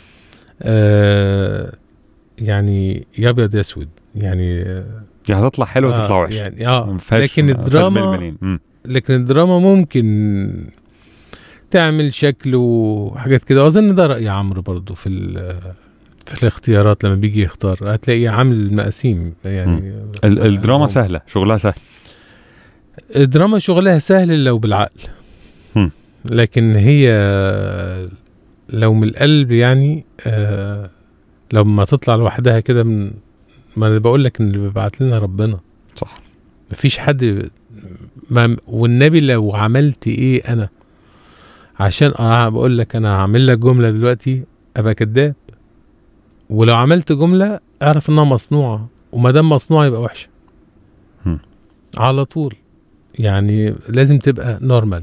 آه يعني يا ابيض يا اسود يعني آه يعني هتطلع حلوه تطلع آه، وحشه يعني اه ما فيهاش- لكن ما فيهاش الدراما بين بنين. مم. لكن الدراما ممكن تعمل شكل وحاجات كده واظن ده راي عمرو برضو في ال- في الاختيارات لما بيجي يختار هتلاقيه عامل مقاسيم يعني ال- الدراما آه، سهله شغلها سهل الدراما شغلها سهل لو بالعقل هم. لكن هي لو من القلب يعني آه، لو ما تطلع لوحدها كده من ما انا بقول لك ان اللي بيبعت لنا ربنا صح مفيش حد ما والنبي لو عملت ايه انا عشان اه بقول لك انا هعمل لك جمله دلوقتي ابقى كذاب ولو عملت جمله اعرف انها مصنوعه وما دام مصنوعه يبقى وحشه هم. على طول يعني لازم تبقى نورمال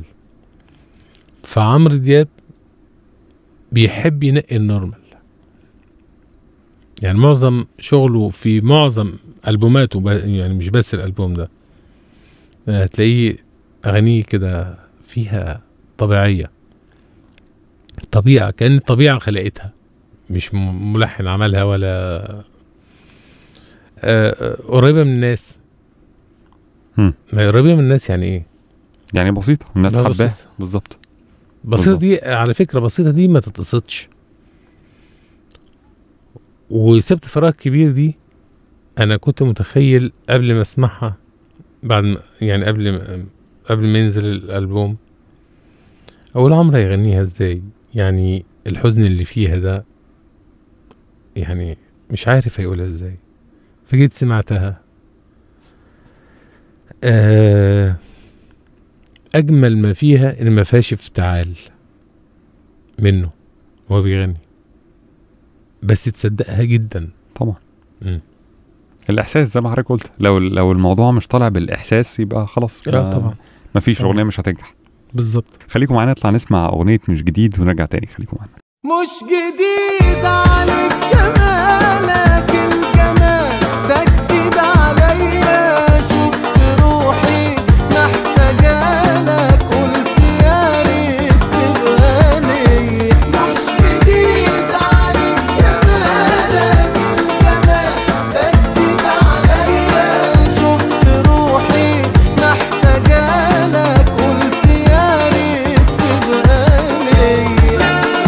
فعمرو دياب بيحب ينقي النورمال يعني معظم شغله في معظم البوماته ب- يعني مش بس الالبوم ده آه، هتلاقيه اغانيه كده فيها طبيعيه طبيعه كان الطبيعه خلقتها مش م- ملحن عملها ولا آه، آه، قريبه من الناس مم. ما هي قريبه من الناس يعني ايه يعني بسيطه الناس لا، حباها بسيطة. بالظبط بسيطه بالظبط. دي على فكره بسيطه دي ما تتقصدش وسبت فراغ كبير دي انا كنت متخيل قبل ما اسمعها بعد ما يعني قبل ما قبل ما ينزل الالبوم اول عمرو هيغنيها ازاي يعني الحزن اللي فيها ده يعني مش عارف هيقولها ازاي فجيت سمعتها آه اجمل ما فيها ان ما فيهاش افتعال منه وهو بيغني بس تصدقها جدا طبعا مم. الاحساس زي ما حضرتك قلت لو لو الموضوع مش طالع بالاحساس يبقى خلاص اه طبعا مفيش طبعاً. اغنيه مش هتنجح بالظبط خليكم معانا نطلع نسمع اغنيه مش جديد ونرجع تاني خليكم معانا مش جديد عليك جمالك الجمال ده جديد عليا شفت روحي محتاجالك قلت يا ريت تبقى ليا مش جديد عليك جمالك الجمال ده جديد عليا شفت روحي محتاجالك قلت يا ريت تبقى ليا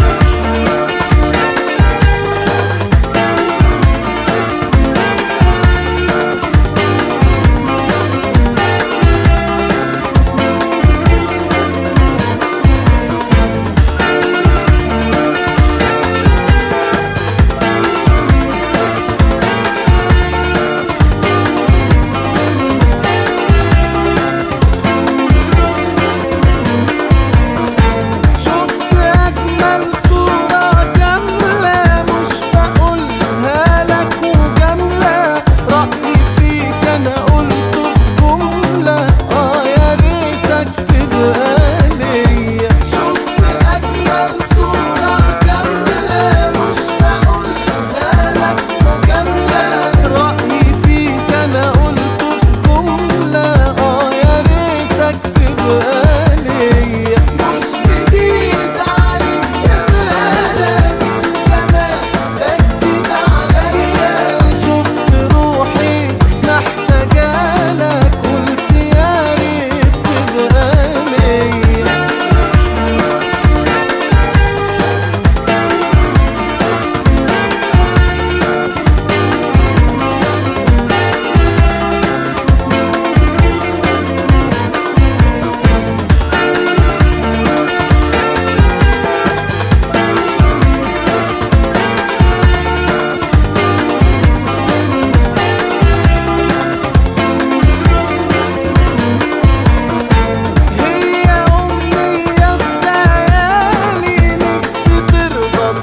شفت أجمل صورة كاملة مش بقولها لك وجاملة رأيي فيك أنا قلته في جملة آه يا ريتك تبقى ليا شفت أجمل صورة كاملة مش بقولها لك وجاملة رأيي فيك أنا قلته في جملة آه يا ريتك تبقى ليا مش جديد عليك جمالك الجمال ده جديد عليا شفت روحي محتاجالك قلت يا ريت تبقى ليا هي أمنية في خيالي نفسي ترضى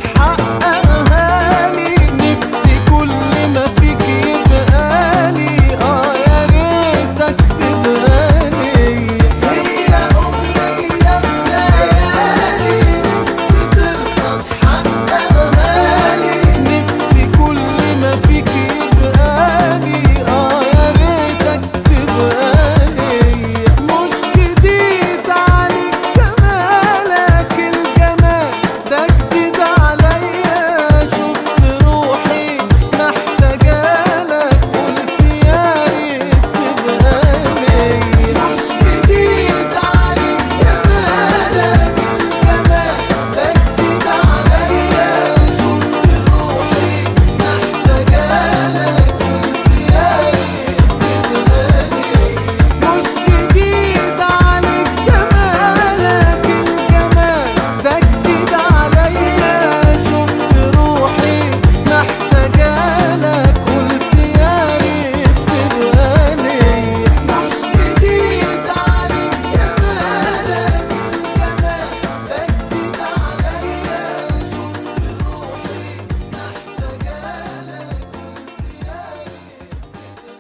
تحققها لي نفسي كل ما فيك يبقى لي اه يا ريتك تبقى ليا هي أمنية في خيالي نفسي ترضى تحققها لي نفسي كل ما فيك يبقى لي اه يا ريتك تبقى ليا مش جديد عليك جمالك الجمال ده جديد عليا شفت روحي محتاجالك قلت يا ريت تبقى ليا مش جديد عليك جمالك الجمال ده جديد عليا شفت روحي محتاجالك قلت يا ريت تبقى ليا مش جديد عليك جمالك الجمال ده جديد عليا شفت روحي محتاجالك قلت يا ريت تبقى ليا مش جديد عليك جمالك الجمال ده جديد عليا شفت روحي محتاجالك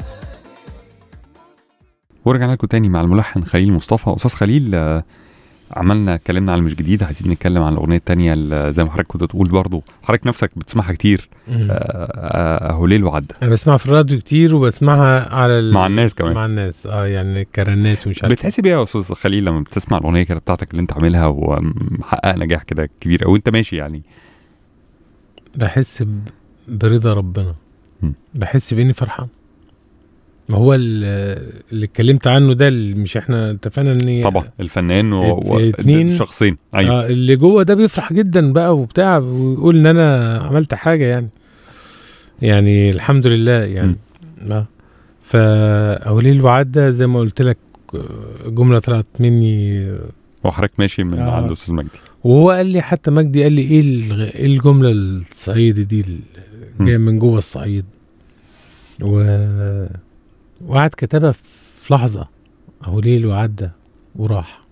ورجعنا لكم تاني مع الملحن خليل مصطفى استاذ خليل آه، عملنا اتكلمنا على مش جديد عايزين نتكلم عن الاغنيه التانية اللي زي ما حضرتك كنت تقول برضو حضرتك نفسك بتسمعها كتير مم. آه، آه، اهو ليل وعدى انا بسمعها في الراديو كتير وبسمعها على ال... مع الناس كمان. مع الناس اه يعني كرنات ومش عارف بتحس بيها يا استاذ خليل لما بتسمع الاغنيه كده بتاعتك اللي انت عاملها ومحقق نجاح كده كبير او انت ماشي يعني بحس ب... برضا ربنا مم. بحس باني فرحان ما هو ال- اللي اتكلمت عنه ده اللي مش احنا اتفقنا ان طبعا الفنان و... و... اتنين- شخصين ايوه آه اللي جوه ده بيفرح جدا بقى وبتاع ويقول ان انا عملت حاجه يعني يعني الحمد لله يعني اه فاولي الوعد ده زي ما قلت لك آه، جمله طلعت مني آه، وحضرتك ماشي من آه. عند استاذ مجدي وهو قال لي حتى مجدي قال لي ايه الغ- ايه الجمله الصعيدي دي اللي جايه من جوه الصعيد و وقعد كتبها في لحظه اهو ليل وعدى وراح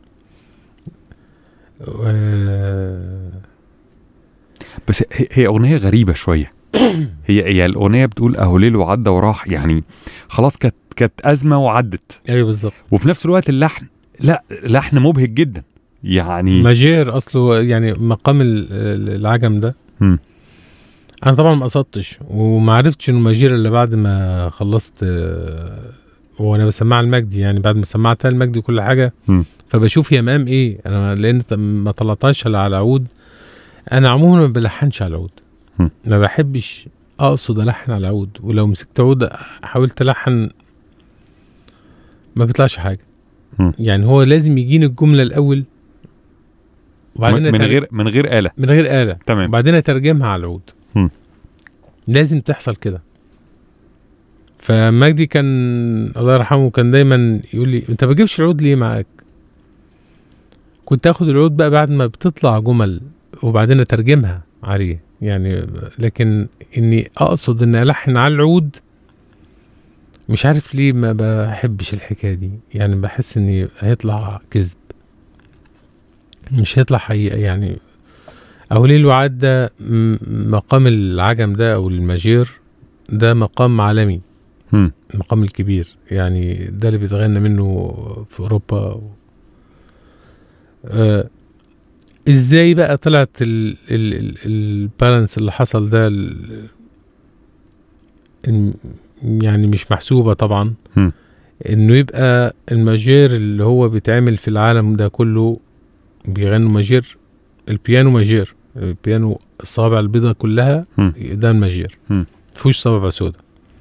و... بس هي, هي اغنيه غريبه شويه هي هي الاغنيه بتقول اهو ليل وعدى وراح يعني خلاص كانت كانت ازمه وعدت ايوه بالظبط وفي نفس الوقت اللحن لا لحن مبهج جدا يعني ماجير اصله يعني مقام ال- ال- العجم ده مم. انا طبعا ما قصدتش وما عرفتش انه ماجير الا بعد ما خلصت آه، وانا بسمعها المجدي يعني بعد ما سمعتها المجدي كل حاجه مم. فبشوف هي مقام ايه انا لان ط- ما طلعتهاش على على العود انا عموما ما بلحنش على العود مم. ما بحبش اقصد الحن على العود ولو مسكت عود حاولت الحن ما بيطلعش حاجه مم. يعني هو لازم يجيني الجمله الاول وبعدين من أتر- غير من غير آلة من غير آلة تمام وبعدين اترجمها على العود مم. لازم تحصل كده فمجدي كان الله يرحمه كان دايما يقول لي انت ما بتجيبش العود ليه معاك كنت اخد العود بقى بعد ما بتطلع جمل وبعدين اترجمها عليه يعني لكن اني اقصد ان الحن على العود مش عارف ليه ما بحبش الحكايه دي يعني بحس اني هيطلع كذب مش هيطلع حقيقه يعني او ليه الوعد ده م- مقام العجم ده او الماجير ده مقام عالمي مم. المقام الكبير يعني ده اللي بيتغنى منه في اوروبا آه ازاي بقى طلعت البالانس اللي حصل ده ال- الم- يعني مش محسوبة طبعا مم. انه يبقى الماجير اللي هو بيتعمل في العالم ده كله بيغنوا ماجير البيانو ماجير البيانو الصوابع البيضاء كلها مم. ده الماجير مم. مفيهوش صوابع سودا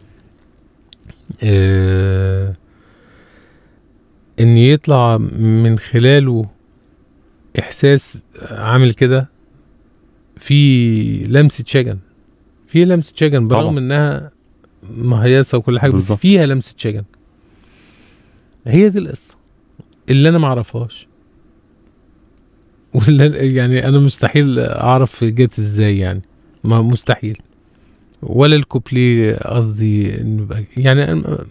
آه ان يطلع من خلاله احساس عامل كده في لمسه شجن في لمسه شجن برغم طبعا. انها مهيصه وكل حاجه بس بالظبط. فيها لمسه شجن هي دي القصه اللي انا ما اعرفهاش ولا يعني انا مستحيل اعرف جت ازاي يعني ما مستحيل ولا الكوبليه قصدي انه يبقى يعني أنا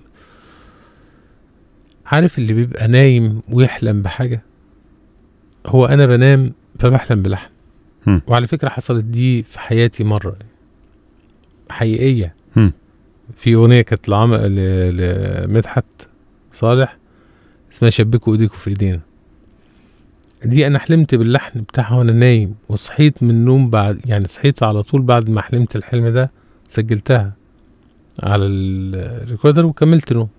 عارف اللي بيبقى نايم ويحلم بحاجه هو انا بنام فبحلم بلحن هم. وعلى فكره حصلت دي في حياتي مره حقيقيه هم. في اغنيه كانت لعم... ل... لمدحت صالح اسمها شبكوا ايديكوا في ايدينا دي انا حلمت باللحن بتاعها وانا نايم وصحيت من النوم بعد يعني صحيت على طول بعد ما حلمت الحلم ده سجلتها على الريكوردر وكملت نوم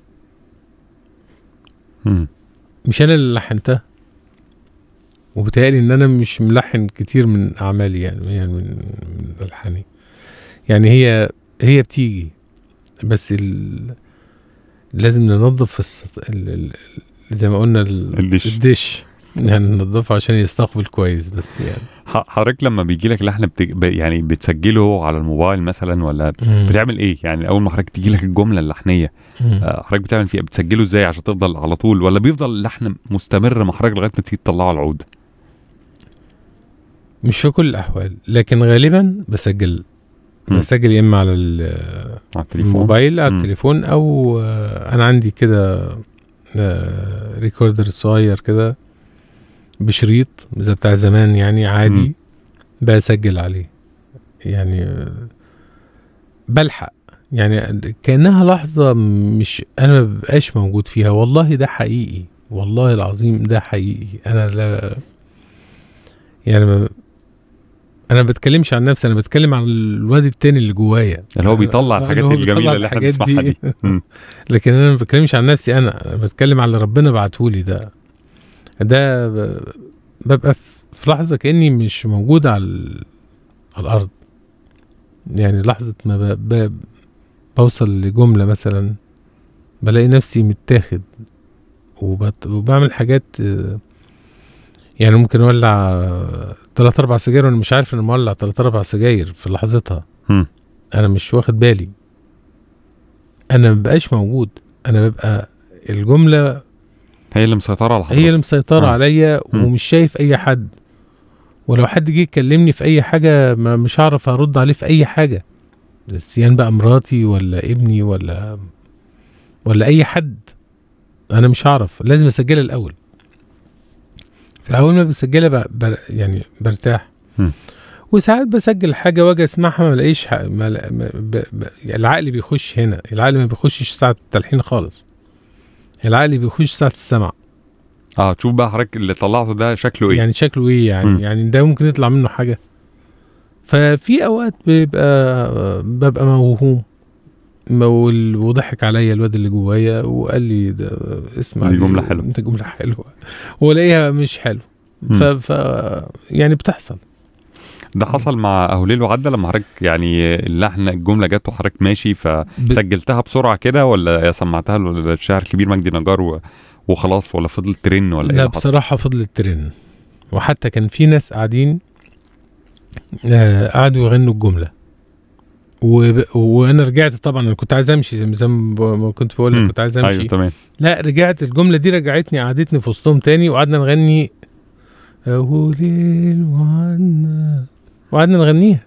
مم. مش انا اللي لحنتها وبتهيألي ان انا مش ملحن كتير من اعمالي يعني يعني من من الحاني يعني هي هي بتيجي بس ال... لازم ننظف الس... ال... ال... زي ما قلنا ال... الدش. الدش يعني ننظفه عشان يستقبل كويس بس يعني ح- حضرتك لما بيجي لك لحن بت... ب- يعني بتسجله على الموبايل مثلا ولا بتعمل ايه يعني اول ما حضرتك تيجي لك الجمله اللحنيه مم. آه، حضرتك بتعمل فيها بتسجله ازاي عشان تفضل على طول ولا بيفضل اللحن مستمر مع حضرتك لغايه ما تيجي تطلعه على العود مش في كل الاحوال لكن غالبا بسجل مم. بسجل يا اما على ال- على التليفون الموبايل على مم. التليفون او آه، انا عندي كده آه، ريكوردر صغير كده بشريط زي بتاع زمان يعني عادي مم. بسجل عليه يعني آه، بلحق يعني كانها لحظه مش انا ما ببقاش موجود فيها والله ده حقيقي والله العظيم ده حقيقي انا لا يعني ما انا ما بتكلمش عن نفسي انا بتكلم عن الواد التاني اللي جوايا اللي هو بيطلع آه، الحاجات اللي هو بيطلع الجميله اللي احنا الحاجات بنسمعها دي مم. لكن انا ما بتكلمش عن نفسي انا انا بتكلم عن اللي ربنا بعتهولي ده ده ب- ببقى في- في لحظه كاني مش موجود على ال- على الارض يعني لحظه ما ب... ب... بوصل لجمله مثلا بلاقي نفسي متاخد وبت... وبعمل حاجات آه، يعني ممكن اولع آه، تلات اربع سجاير وانا مش عارف ان أنا مولع تلات اربع سجاير في لحظتها مم. انا مش واخد بالي انا مبقاش موجود انا ببقى الجمله هي اللي مسيطره على حضرتك هي اللي مسيطره آه. عليا مم. ومش شايف اي حد ولو حد جه يكلمني في اي حاجه ما مش هعرف ارد عليه في اي حاجه السيان بقى مراتي ولا ابني ولا ولا اي حد انا مش هعرف لازم اسجلها الاول فاول ما بسجلها بقى بر يعني برتاح مم. وساعات بسجل حاجه واجي اسمعها ما الاقيش ح- ما لا- ما ب... ب... العقل بيخش هنا العقل ما بيخشش ساعه التلحين خالص العقل بيخش ساعه السمع اه تشوف بقى حضرتك اللي طلعته ده شكله ايه يعني شكله ايه يعني مم. يعني ده ممكن يطلع منه حاجه ففي اوقات بيبقى ببقى موهوم وال- وضحك عليا الواد اللي جوايا وقال لي ده اسمع دي جملة حلوة. انت جمله حلوه والاقيها مش حلو ف, ف يعني بتحصل ده حصل مع اهو ليل وعدى لما حضرتك يعني اللحن الجمله جت وحضرتك ماشي فسجلتها بسرعه كده ولا سمعتها للشاعر الكبير مجدي نجار و... وخلاص ولا فضلت ترن ولا ايه لا اللي حصل؟ بصراحة فضلت ترن وحتى كان في ناس قاعدين آه قعدوا يغنوا الجملة وب... وانا رجعت طبعا انا كنت عايز امشي زي ما ما كنت بقول مم. لك كنت عايز امشي ايوه تمام لا رجعت الجملة دي رجعتني قعدتني في وسطهم تاني وقعدنا نغني أهو ليل وعنا وقعدنا نغنيها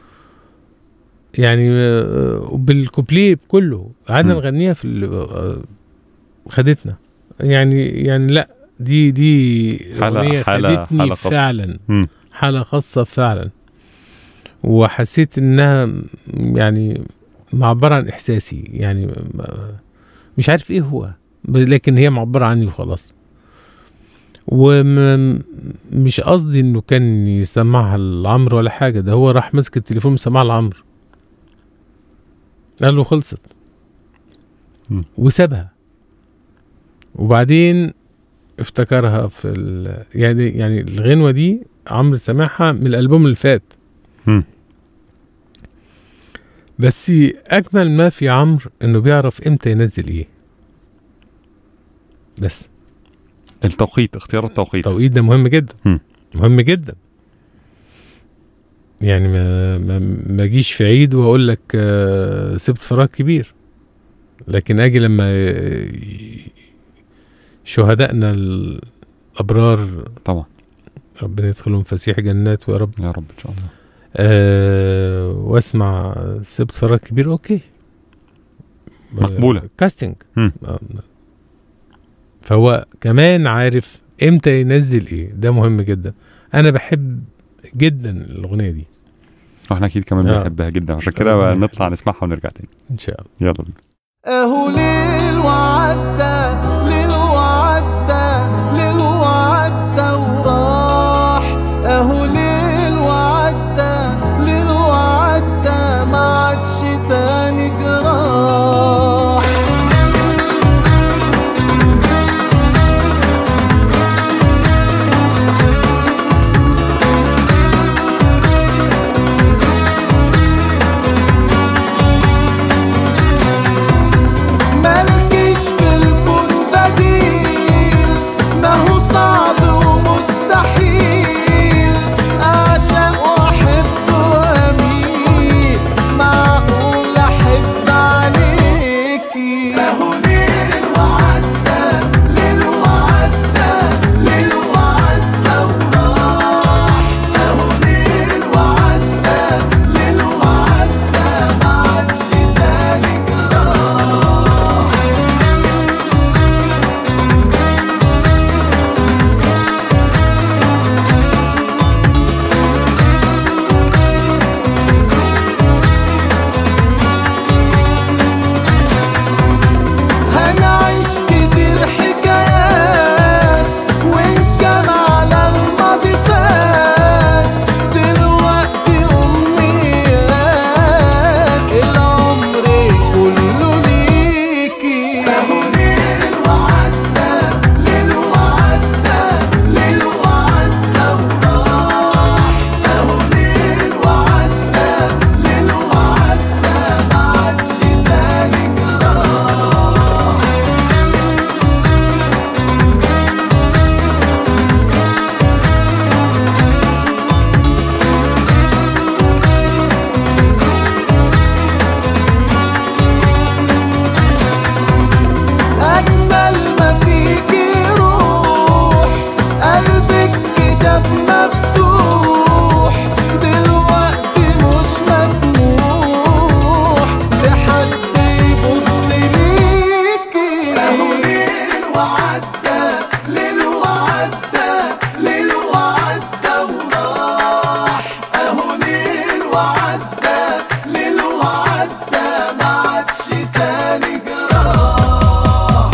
يعني آه، بالكوبليه كله قعدنا مم. نغنيها في ال- آه، خدتنا يعني يعني لا دي دي حالة- أغنية حالة- خدتني حالة خاصة. فعلا مم. حالة خاصة فعلا وحسيت انها يعني معبرة عن احساسي يعني ما- مش عارف ايه هو ب- لكن هي معبرة عني وخلاص ومش قصدي انه كان يسمعها لعمرو ولا حاجة ده هو راح مسك التليفون مسمعها لعمرو قال له خلصت مم. وسابها وبعدين افتكرها في ال... يعني يعني الغنوة دي عمرو سامعها من الألبوم اللي فات مم. بس أجمل ما في عمرو إنه بيعرف إمتى ينزل إيه بس التوقيت اختيار التوقيت التوقيت ده مهم جدا مم. مهم جدا يعني ما ما ما اجيش في عيد واقول لك آه، سبت فراغ كبير لكن اجي لما ي- شهدائنا الابرار طبعا ربنا يدخلهم فسيح جنات ويا رب يا رب ان شاء الله أه واسمع سبت فراغ كبير اوكي مقبولة. آه، كاستنج مم. آه، فهو كمان عارف امتى ينزل ايه ده مهم جدا انا بحب جدا الاغنيه دي واحنا اكيد كمان آه. بنحبها جدا عشان ربنا كده بقى يخليك. نطلع نسمعها ونرجع تاني ان شاء الله يلا بينا اهو ليل وعدى ليل وعدى ليل وعدى وراح اهو ليل وعدى ليل وعدى ما عادش تاني جراح مالكيش في الكون تاني جراح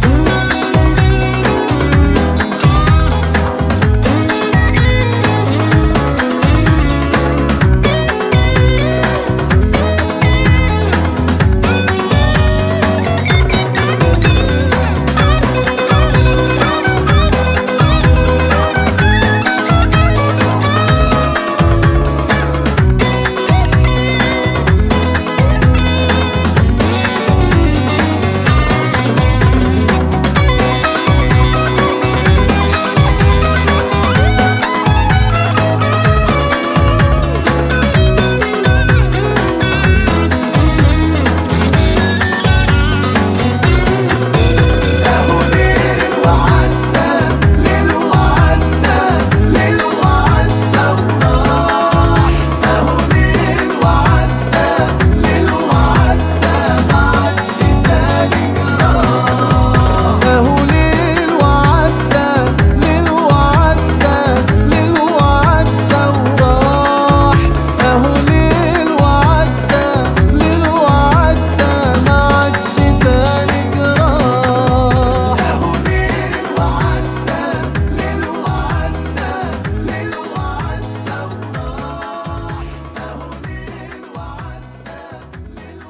اهو ليل وعدى ليل وعدى ليل وعدى وراح اهو ليل وعدى ليل وعدى ما عادش تاني جراح اهو ليل وعدى ليل وعدى ليل وعدى وراح اهو ليل وعدى ليل وعدى ما عادش تاني جراح اهو ليل وعدى ليل وعدى ليل وعدى وراح اهو ليل وعدى ليل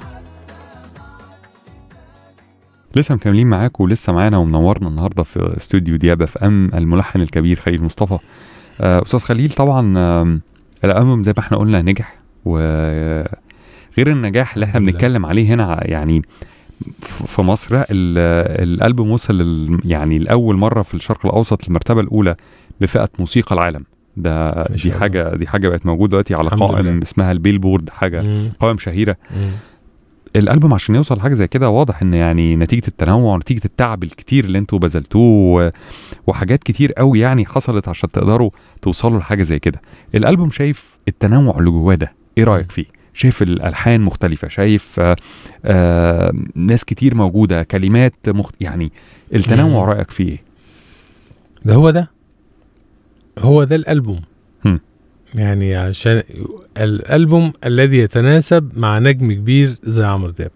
وعدى لسه مكملين معاكم ولسه معانا ومنورنا النهارده في استوديو دياب اف ام الملحن الكبير خليل مصطفى آه، استاذ خليل طبعا آم، الالبوم زي ما احنا قلنا نجح وغير النجاح اللي احنا الحمد لله. بنتكلم عليه هنا ع- يعني ف- في مصر لا، ال- الالبوم وصل لل- يعني لاول مره في الشرق الاوسط للمرتبه الاولى بفئه موسيقى العالم ده دي شاء الله. حاجه دي حاجه بقت موجوده دلوقتي على الحمد قائم لله. اسمها البيلبورد حاجه مم. قائم شهيره مم. الالبوم عشان يوصل لحاجه زي كده واضح ان يعني نتيجه التنوع ونتيجه التعب الكتير اللي انتوا بذلتوه و- وحاجات كتير قوي يعني حصلت عشان تقدروا توصلوا لحاجه زي كده الالبوم شايف التنوع اللي جواه ده ايه رايك فيه شايف الالحان مختلفه شايف آه آه ناس كتير موجوده كلمات مخت... يعني التنوع مم. رايك فيه ايه ده هو ده هو ده الألبوم هم. يعني عشان الألبوم الذي يتناسب مع نجم كبير زي عمرو دياب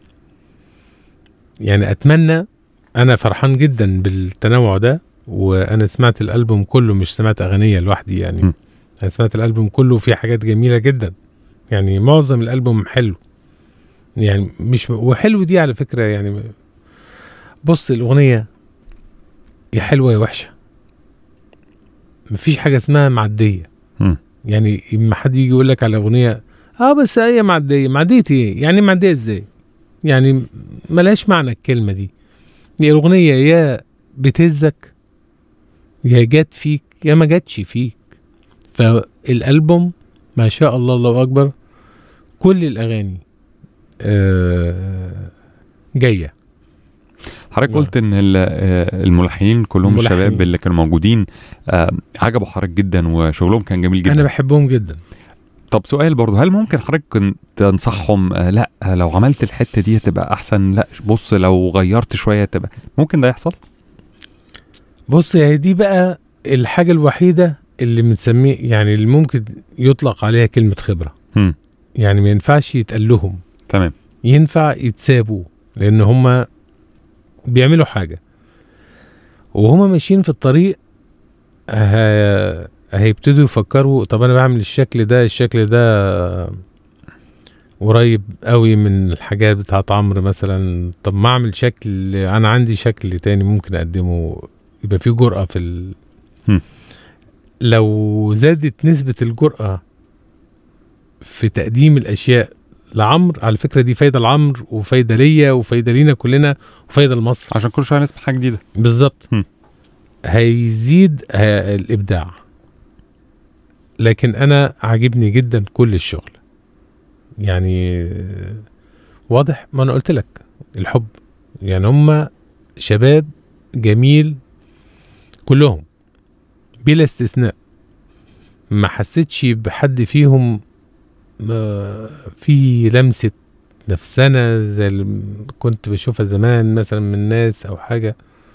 يعني أتمنى أنا فرحان جدا بالتنوع ده وأنا سمعت الألبوم كله مش سمعت أغنية لوحدي يعني هم. أنا سمعت الألبوم كله فيه حاجات جميلة جدا يعني معظم الألبوم حلو يعني مش وحلو دي على فكرة يعني بص الأغنية يا حلوة يا وحشة مفيش حاجة اسمها معدية مم. يعني اما حد يجي يقول لك على أغنية اه بس هي معدية معدية ايه يعني معدية ازاي يعني ملهاش معنى الكلمة دي دي الأغنية يا بتهزك يا جت فيك يا ما جاتش فيك فالألبوم ما شاء الله الله أكبر كل الأغاني آه جاية حضرتك نعم. قلت ان ال- آه، الملحنين كلهم الملحنين. الشباب اللي كانوا موجودين آه، عجبوا حضرتك جدا وشغلهم كان جميل جدا أنا بحبهم جدا طب سؤال برضه هل ممكن حضرتك كنت تنصحهم آه لا آه، لو عملت الحته دي هتبقى احسن لا بص لو غيرت شويه تبقى ممكن ده يحصل بص هي دي بقى الحاجة الوحيدة اللي بنسميه يعني اللي ممكن يطلق عليها كلمة خبرة مم. يعني ما ينفعش يتقال لهم تمام ينفع يتسابوا لأن هما بيعملوا حاجة وهما ماشيين في الطريق ه- هيبتدوا يفكروا طب أنا بعمل الشكل ده الشكل ده قريب قوي من الحاجات بتاعت عمرو مثلا طب ما اعمل شكل انا عندي شكل تاني ممكن اقدمه يبقى فيه جرأة في ال... هم. لو زادت نسبة الجرأة في تقديم الأشياء لعمرو على فكرة دي فايدة لعمرو وفايدة ليا وفايدة لينا كلنا وفايدة لمصر عشان كل شويه نسمع حاجه جديده بالظبط هم. هيزيد ه- الإبداع لكن أنا عاجبني جدا كل الشغل يعني آه، واضح ما أنا قلت لك الحب يعني هم شباب جميل كلهم بلا استثناء ما حسيتش بحد فيهم آه، في لمسة نفسنا زي اللي كنت بشوفها زمان مثلا من ناس أو حاجة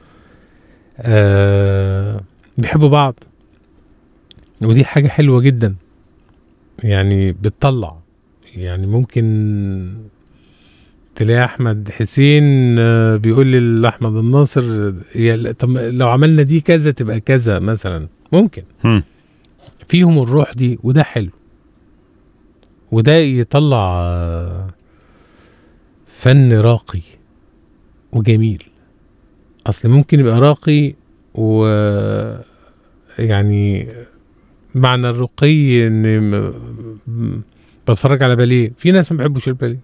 آه بيحبوا بعض ودي حاجة حلوة جدا يعني بتطلع يعني ممكن تلاقي احمد حسين آه، بيقول لي لاحمد الناصر يا- طب لو عملنا دي كذا تبقى كذا مثلا ممكن مم. فيهم الروح دي وده حلو وده يطلع آه، فن راقي وجميل اصل ممكن يبقى راقي و يعني معنى الرقي ان م- م- بتفرج على باليه في ناس ما بيحبوش الباليه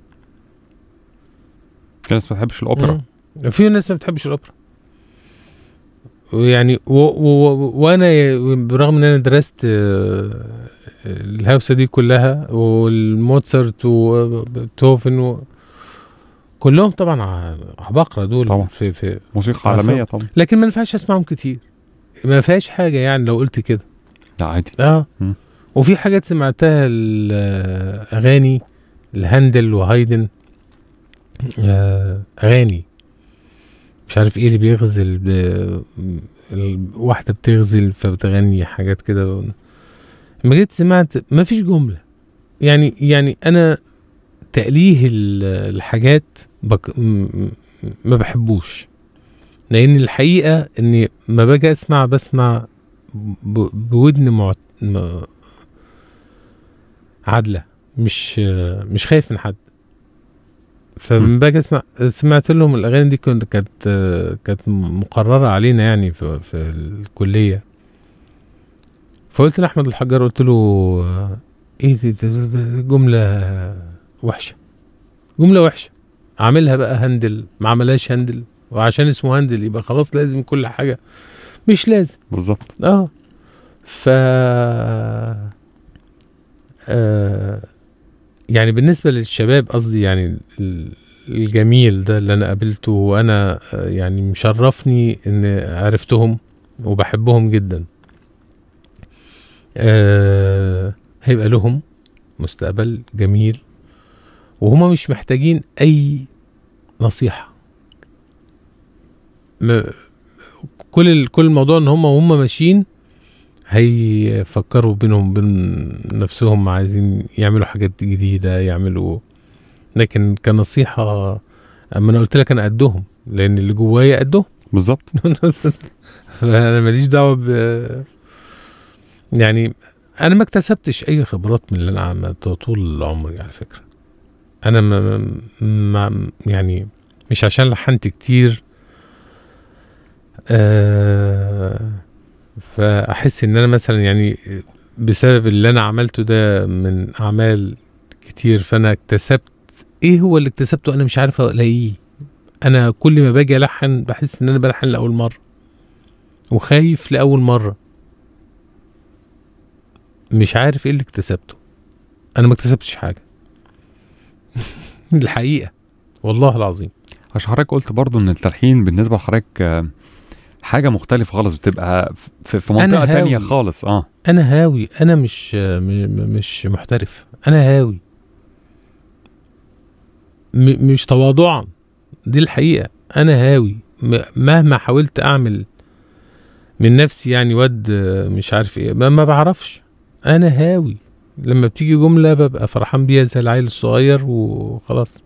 في ناس ما بتحبش الاوبرا مم. في ناس ما بتحبش الاوبرا ويعني و و و وانا برغم ان انا درست آه، الهوسه دي كلها والموتسرت وبيتهوفن و كلهم طبعا ع- عباقره دول طبعا. في في موسيقى عصام. عالميه طبعا لكن ما ينفعش اسمعهم كتير ما فيهاش حاجه يعني لو قلت كده لا عادي اه مم. وفي حاجات سمعتها الاغاني الهندل وهايدن آه، اغاني مش عارف ايه اللي بيغزل ب... ال- واحده بتغزل فبتغني حاجات كده لما جيت سمعت ما فيش جمله يعني يعني انا تأليه ال- الحاجات بك... م- م- ما بحبوش لان الحقيقه اني ما باجي اسمع بسمع ب... بودن معت... م... عادله مش مش خايف من حد فلما باجي اسمع سمعت لهم الاغاني دي كنت كانت كانت مقرره علينا يعني في, في الكليه فقلت لاحمد الحجار قلت له ايه دي, دي, دي, دي جمله وحشه جمله وحشه عاملها بقى هندل ما عملهاش هندل وعشان اسمه هندل يبقى خلاص لازم كل حاجه مش لازم بالظبط اه ف آه يعني بالنسبة للشباب قصدي يعني ال- الجميل ده اللي أنا قابلته وأنا آه، يعني مشرفني إن عرفتهم وبحبهم جدا آه هيبقى لهم مستقبل جميل وهما مش محتاجين أي نصيحة م- كل ال- كل الموضوع ان هم وهم ماشيين هيفكروا بينهم وبين نفسهم عايزين يعملوا حاجات جديدة يعملوا لكن كنصيحة اما انا قلت لك انا قدهم لان اللي جوايا قدهم بالظبط فانا ماليش دعوة ب يعني انا ما اكتسبتش اي خبرات من اللي انا عملته طول عمري على فكرة انا ما, ما يعني مش عشان لحنت كتير آه فاحس ان انا مثلا يعني بسبب اللي انا عملته ده من اعمال كتير فانا اكتسبت ايه هو اللي اكتسبته انا مش عارف الاقيه انا كل ما باجي الحن بحس ان انا بلحن لاول مره وخايف لاول مره مش عارف ايه اللي اكتسبته انا ما اكتسبتش حاجه الحقيقه والله العظيم عشان حضرتك قلت برضو ان التلحين بالنسبه لحضرتك آه، حاجه مختلفه خالص بتبقى في, في أنا منطقه تانية هاوي. خالص اه انا هاوي انا مش م- م- مش محترف انا هاوي م- مش تواضعا دي الحقيقه انا هاوي م- مهما حاولت اعمل من نفسي يعني واد آه، مش عارف ايه ما, ما بعرفش انا هاوي لما بتيجي جمله ببقى فرحان بيها زي العيل الصغير وخلاص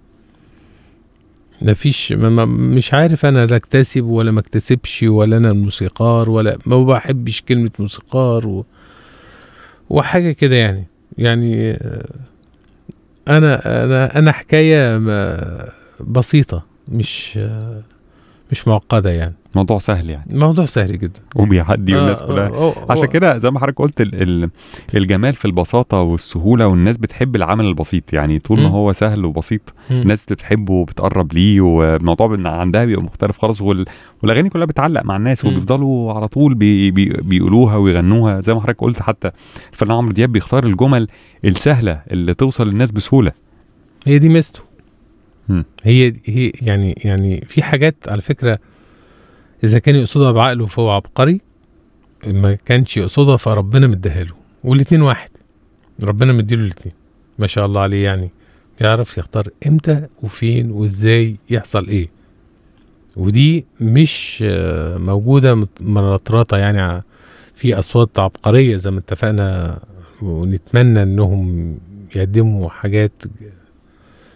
مفيش ما ما مش عارف انا لا اكتسب ولا ما اكتسبش ولا انا الموسيقار ولا ما بحبش كلمه موسيقار و وحاجه كده يعني يعني آه، انا انا انا حكايه ما- بسيطه مش آه، مش معقده يعني موضوع سهل يعني الموضوع سهل جدا وبيعدي والناس آه، كلها آه، آه، عشان آه. كده زي ما حضرتك قلت ال ال الجمال في البساطه والسهوله والناس بتحب العمل البسيط يعني طول ما مم. هو سهل وبسيط مم. الناس بتحبه وبتقرب ليه والموضوع بان عندها بيبقى مختلف خالص وال... والاغاني كلها بتعلق مع الناس مم. وبيفضلوا على طول بي... بي... بيقولوها ويغنوها زي ما حضرتك قلت حتى الفنان عمرو دياب بيختار الجمل السهله اللي توصل للناس بسهوله هي دي ميزته مم. هي هي يعني يعني في حاجات على فكره اذا كان يقصدها بعقله فهو عبقري ما كانش يقصدها فربنا مديها له والاتنين واحد ربنا مديله الاتنين ما شاء الله عليه يعني يعرف يختار امتى وفين وازاي يحصل ايه ودي مش آه، موجوده مت- مرطرطه يعني ع- في اصوات عبقريه زي ما اتفقنا ونتمنى انهم يقدموا حاجات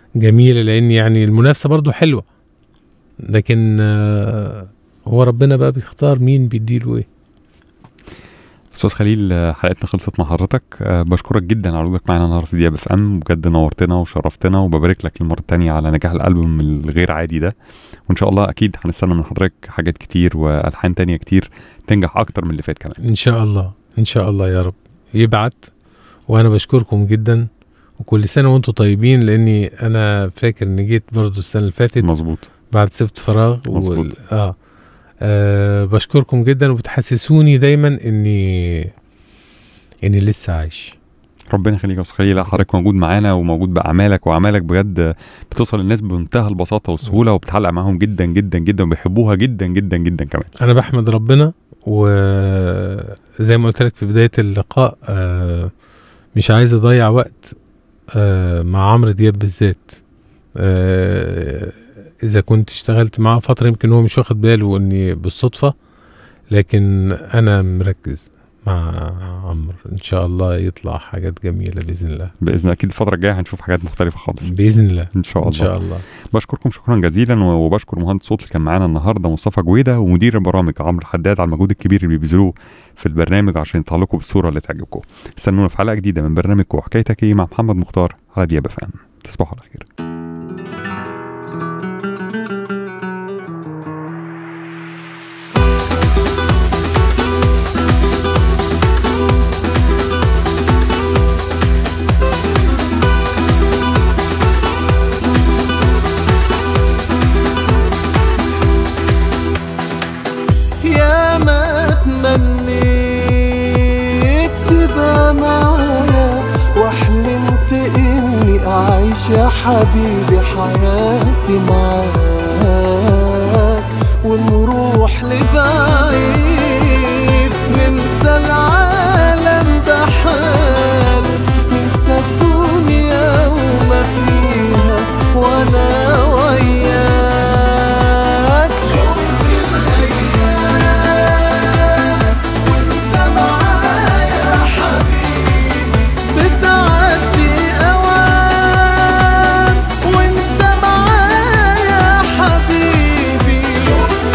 جميله لان يعني المنافسه برضو حلوه لكن آه، هو ربنا بقى بيختار مين بيديله ايه استاذ خليل آه، حلقتنا خلصت مع حضرتك آه، بشكرك جدا على وجودك معانا النهارده في دي اف ام بجد نورتنا وشرفتنا وببارك لك المره الثانيه على نجاح الالبوم الغير عادي ده وان شاء الله اكيد هنستنى من حضرتك حاجات كتير والحان تانية كتير تنجح اكتر من اللي فات كمان ان شاء الله ان شاء الله يا رب يبعت وانا بشكركم جدا وكل سنه وانتم طيبين لاني انا فاكر اني جيت برضو السنه اللي فاتت مظبوط بعد سبت فراغ مظبوط. آه. اه بشكركم جدا وبتحسسوني دايما اني اني لسه عايش ربنا يخليك يا استاذ خليل لا، حضرتك موجود معانا وموجود باعمالك واعمالك بجد بتوصل للناس بمنتهى البساطه والسهوله وبتعلق معاهم جدا جدا جدا وبيحبوها جدا جدا جدا كمان انا بحمد ربنا وزي ما قلت لك في بدايه اللقاء آه مش عايز اضيع وقت آه مع عمرو دياب بالذات آه اذا كنت اشتغلت معاه فتره يمكن هو مش واخد باله اني بالصدفه لكن انا مركز مع عمرو ان شاء الله يطلع حاجات جميله باذن الله باذن الله اكيد الفتره الجايه هنشوف حاجات مختلفه خالص باذن الله ان شاء الله ان شاء الله بشكركم شكرا جزيلا و- وبشكر مهندس صوت اللي كان معانا النهارده مصطفى جويده ومدير البرامج عمرو حداد على المجهود الكبير اللي بيبذلوه في البرنامج عشان يطلع لكم بالصوره اللي تعجبكم استنونا في حلقه جديده من برنامجكم وحكايتك ايه مع محمد مختار على دياب اف ام تصبحوا على خير يا ما تمنيت تبقى معايا واحلمت اني اعيش يا حبيبي حياتي معاك ونروح لبعيد ننسى العالم بحال ننسى الدنيا وما فيها وانا وياك شفت الايام وانت معايا حبيبي بتعدي اوام وانت معايا حبيبي شفت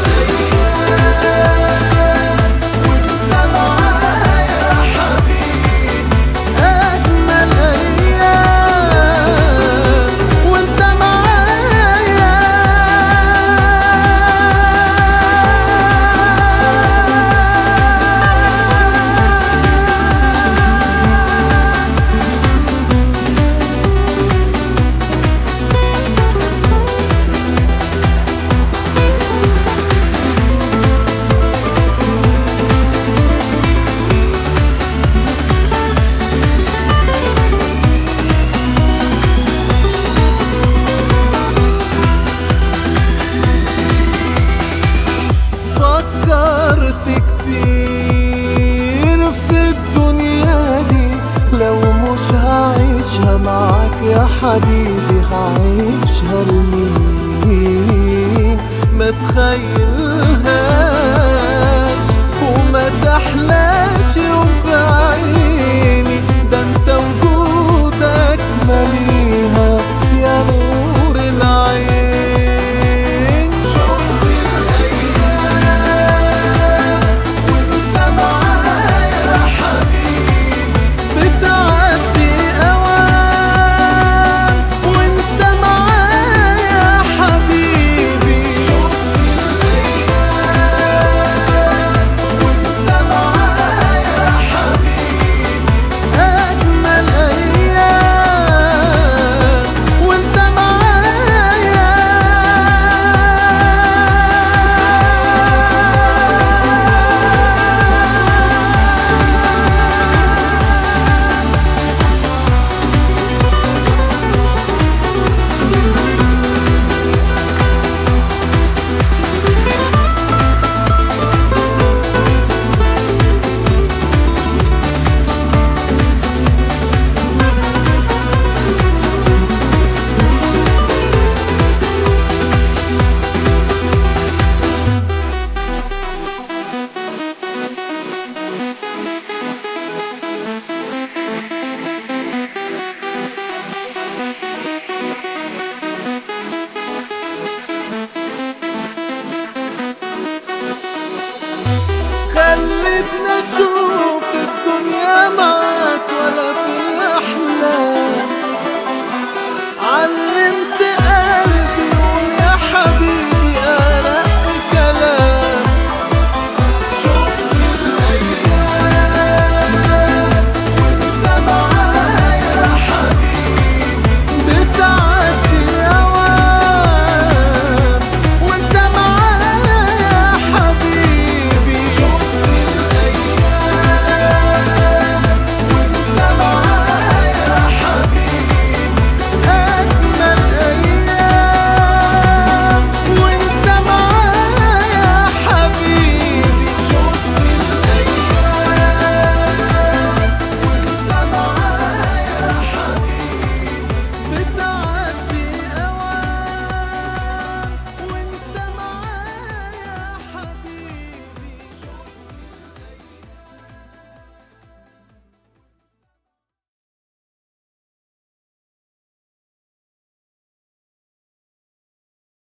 الايام وانت معايا حبيبي اجمل ايام وانت معايا فكرت كتير في الدنيا دي لو مش هعيشها معاك يا حبيبي هعيشها لمين ما تخيل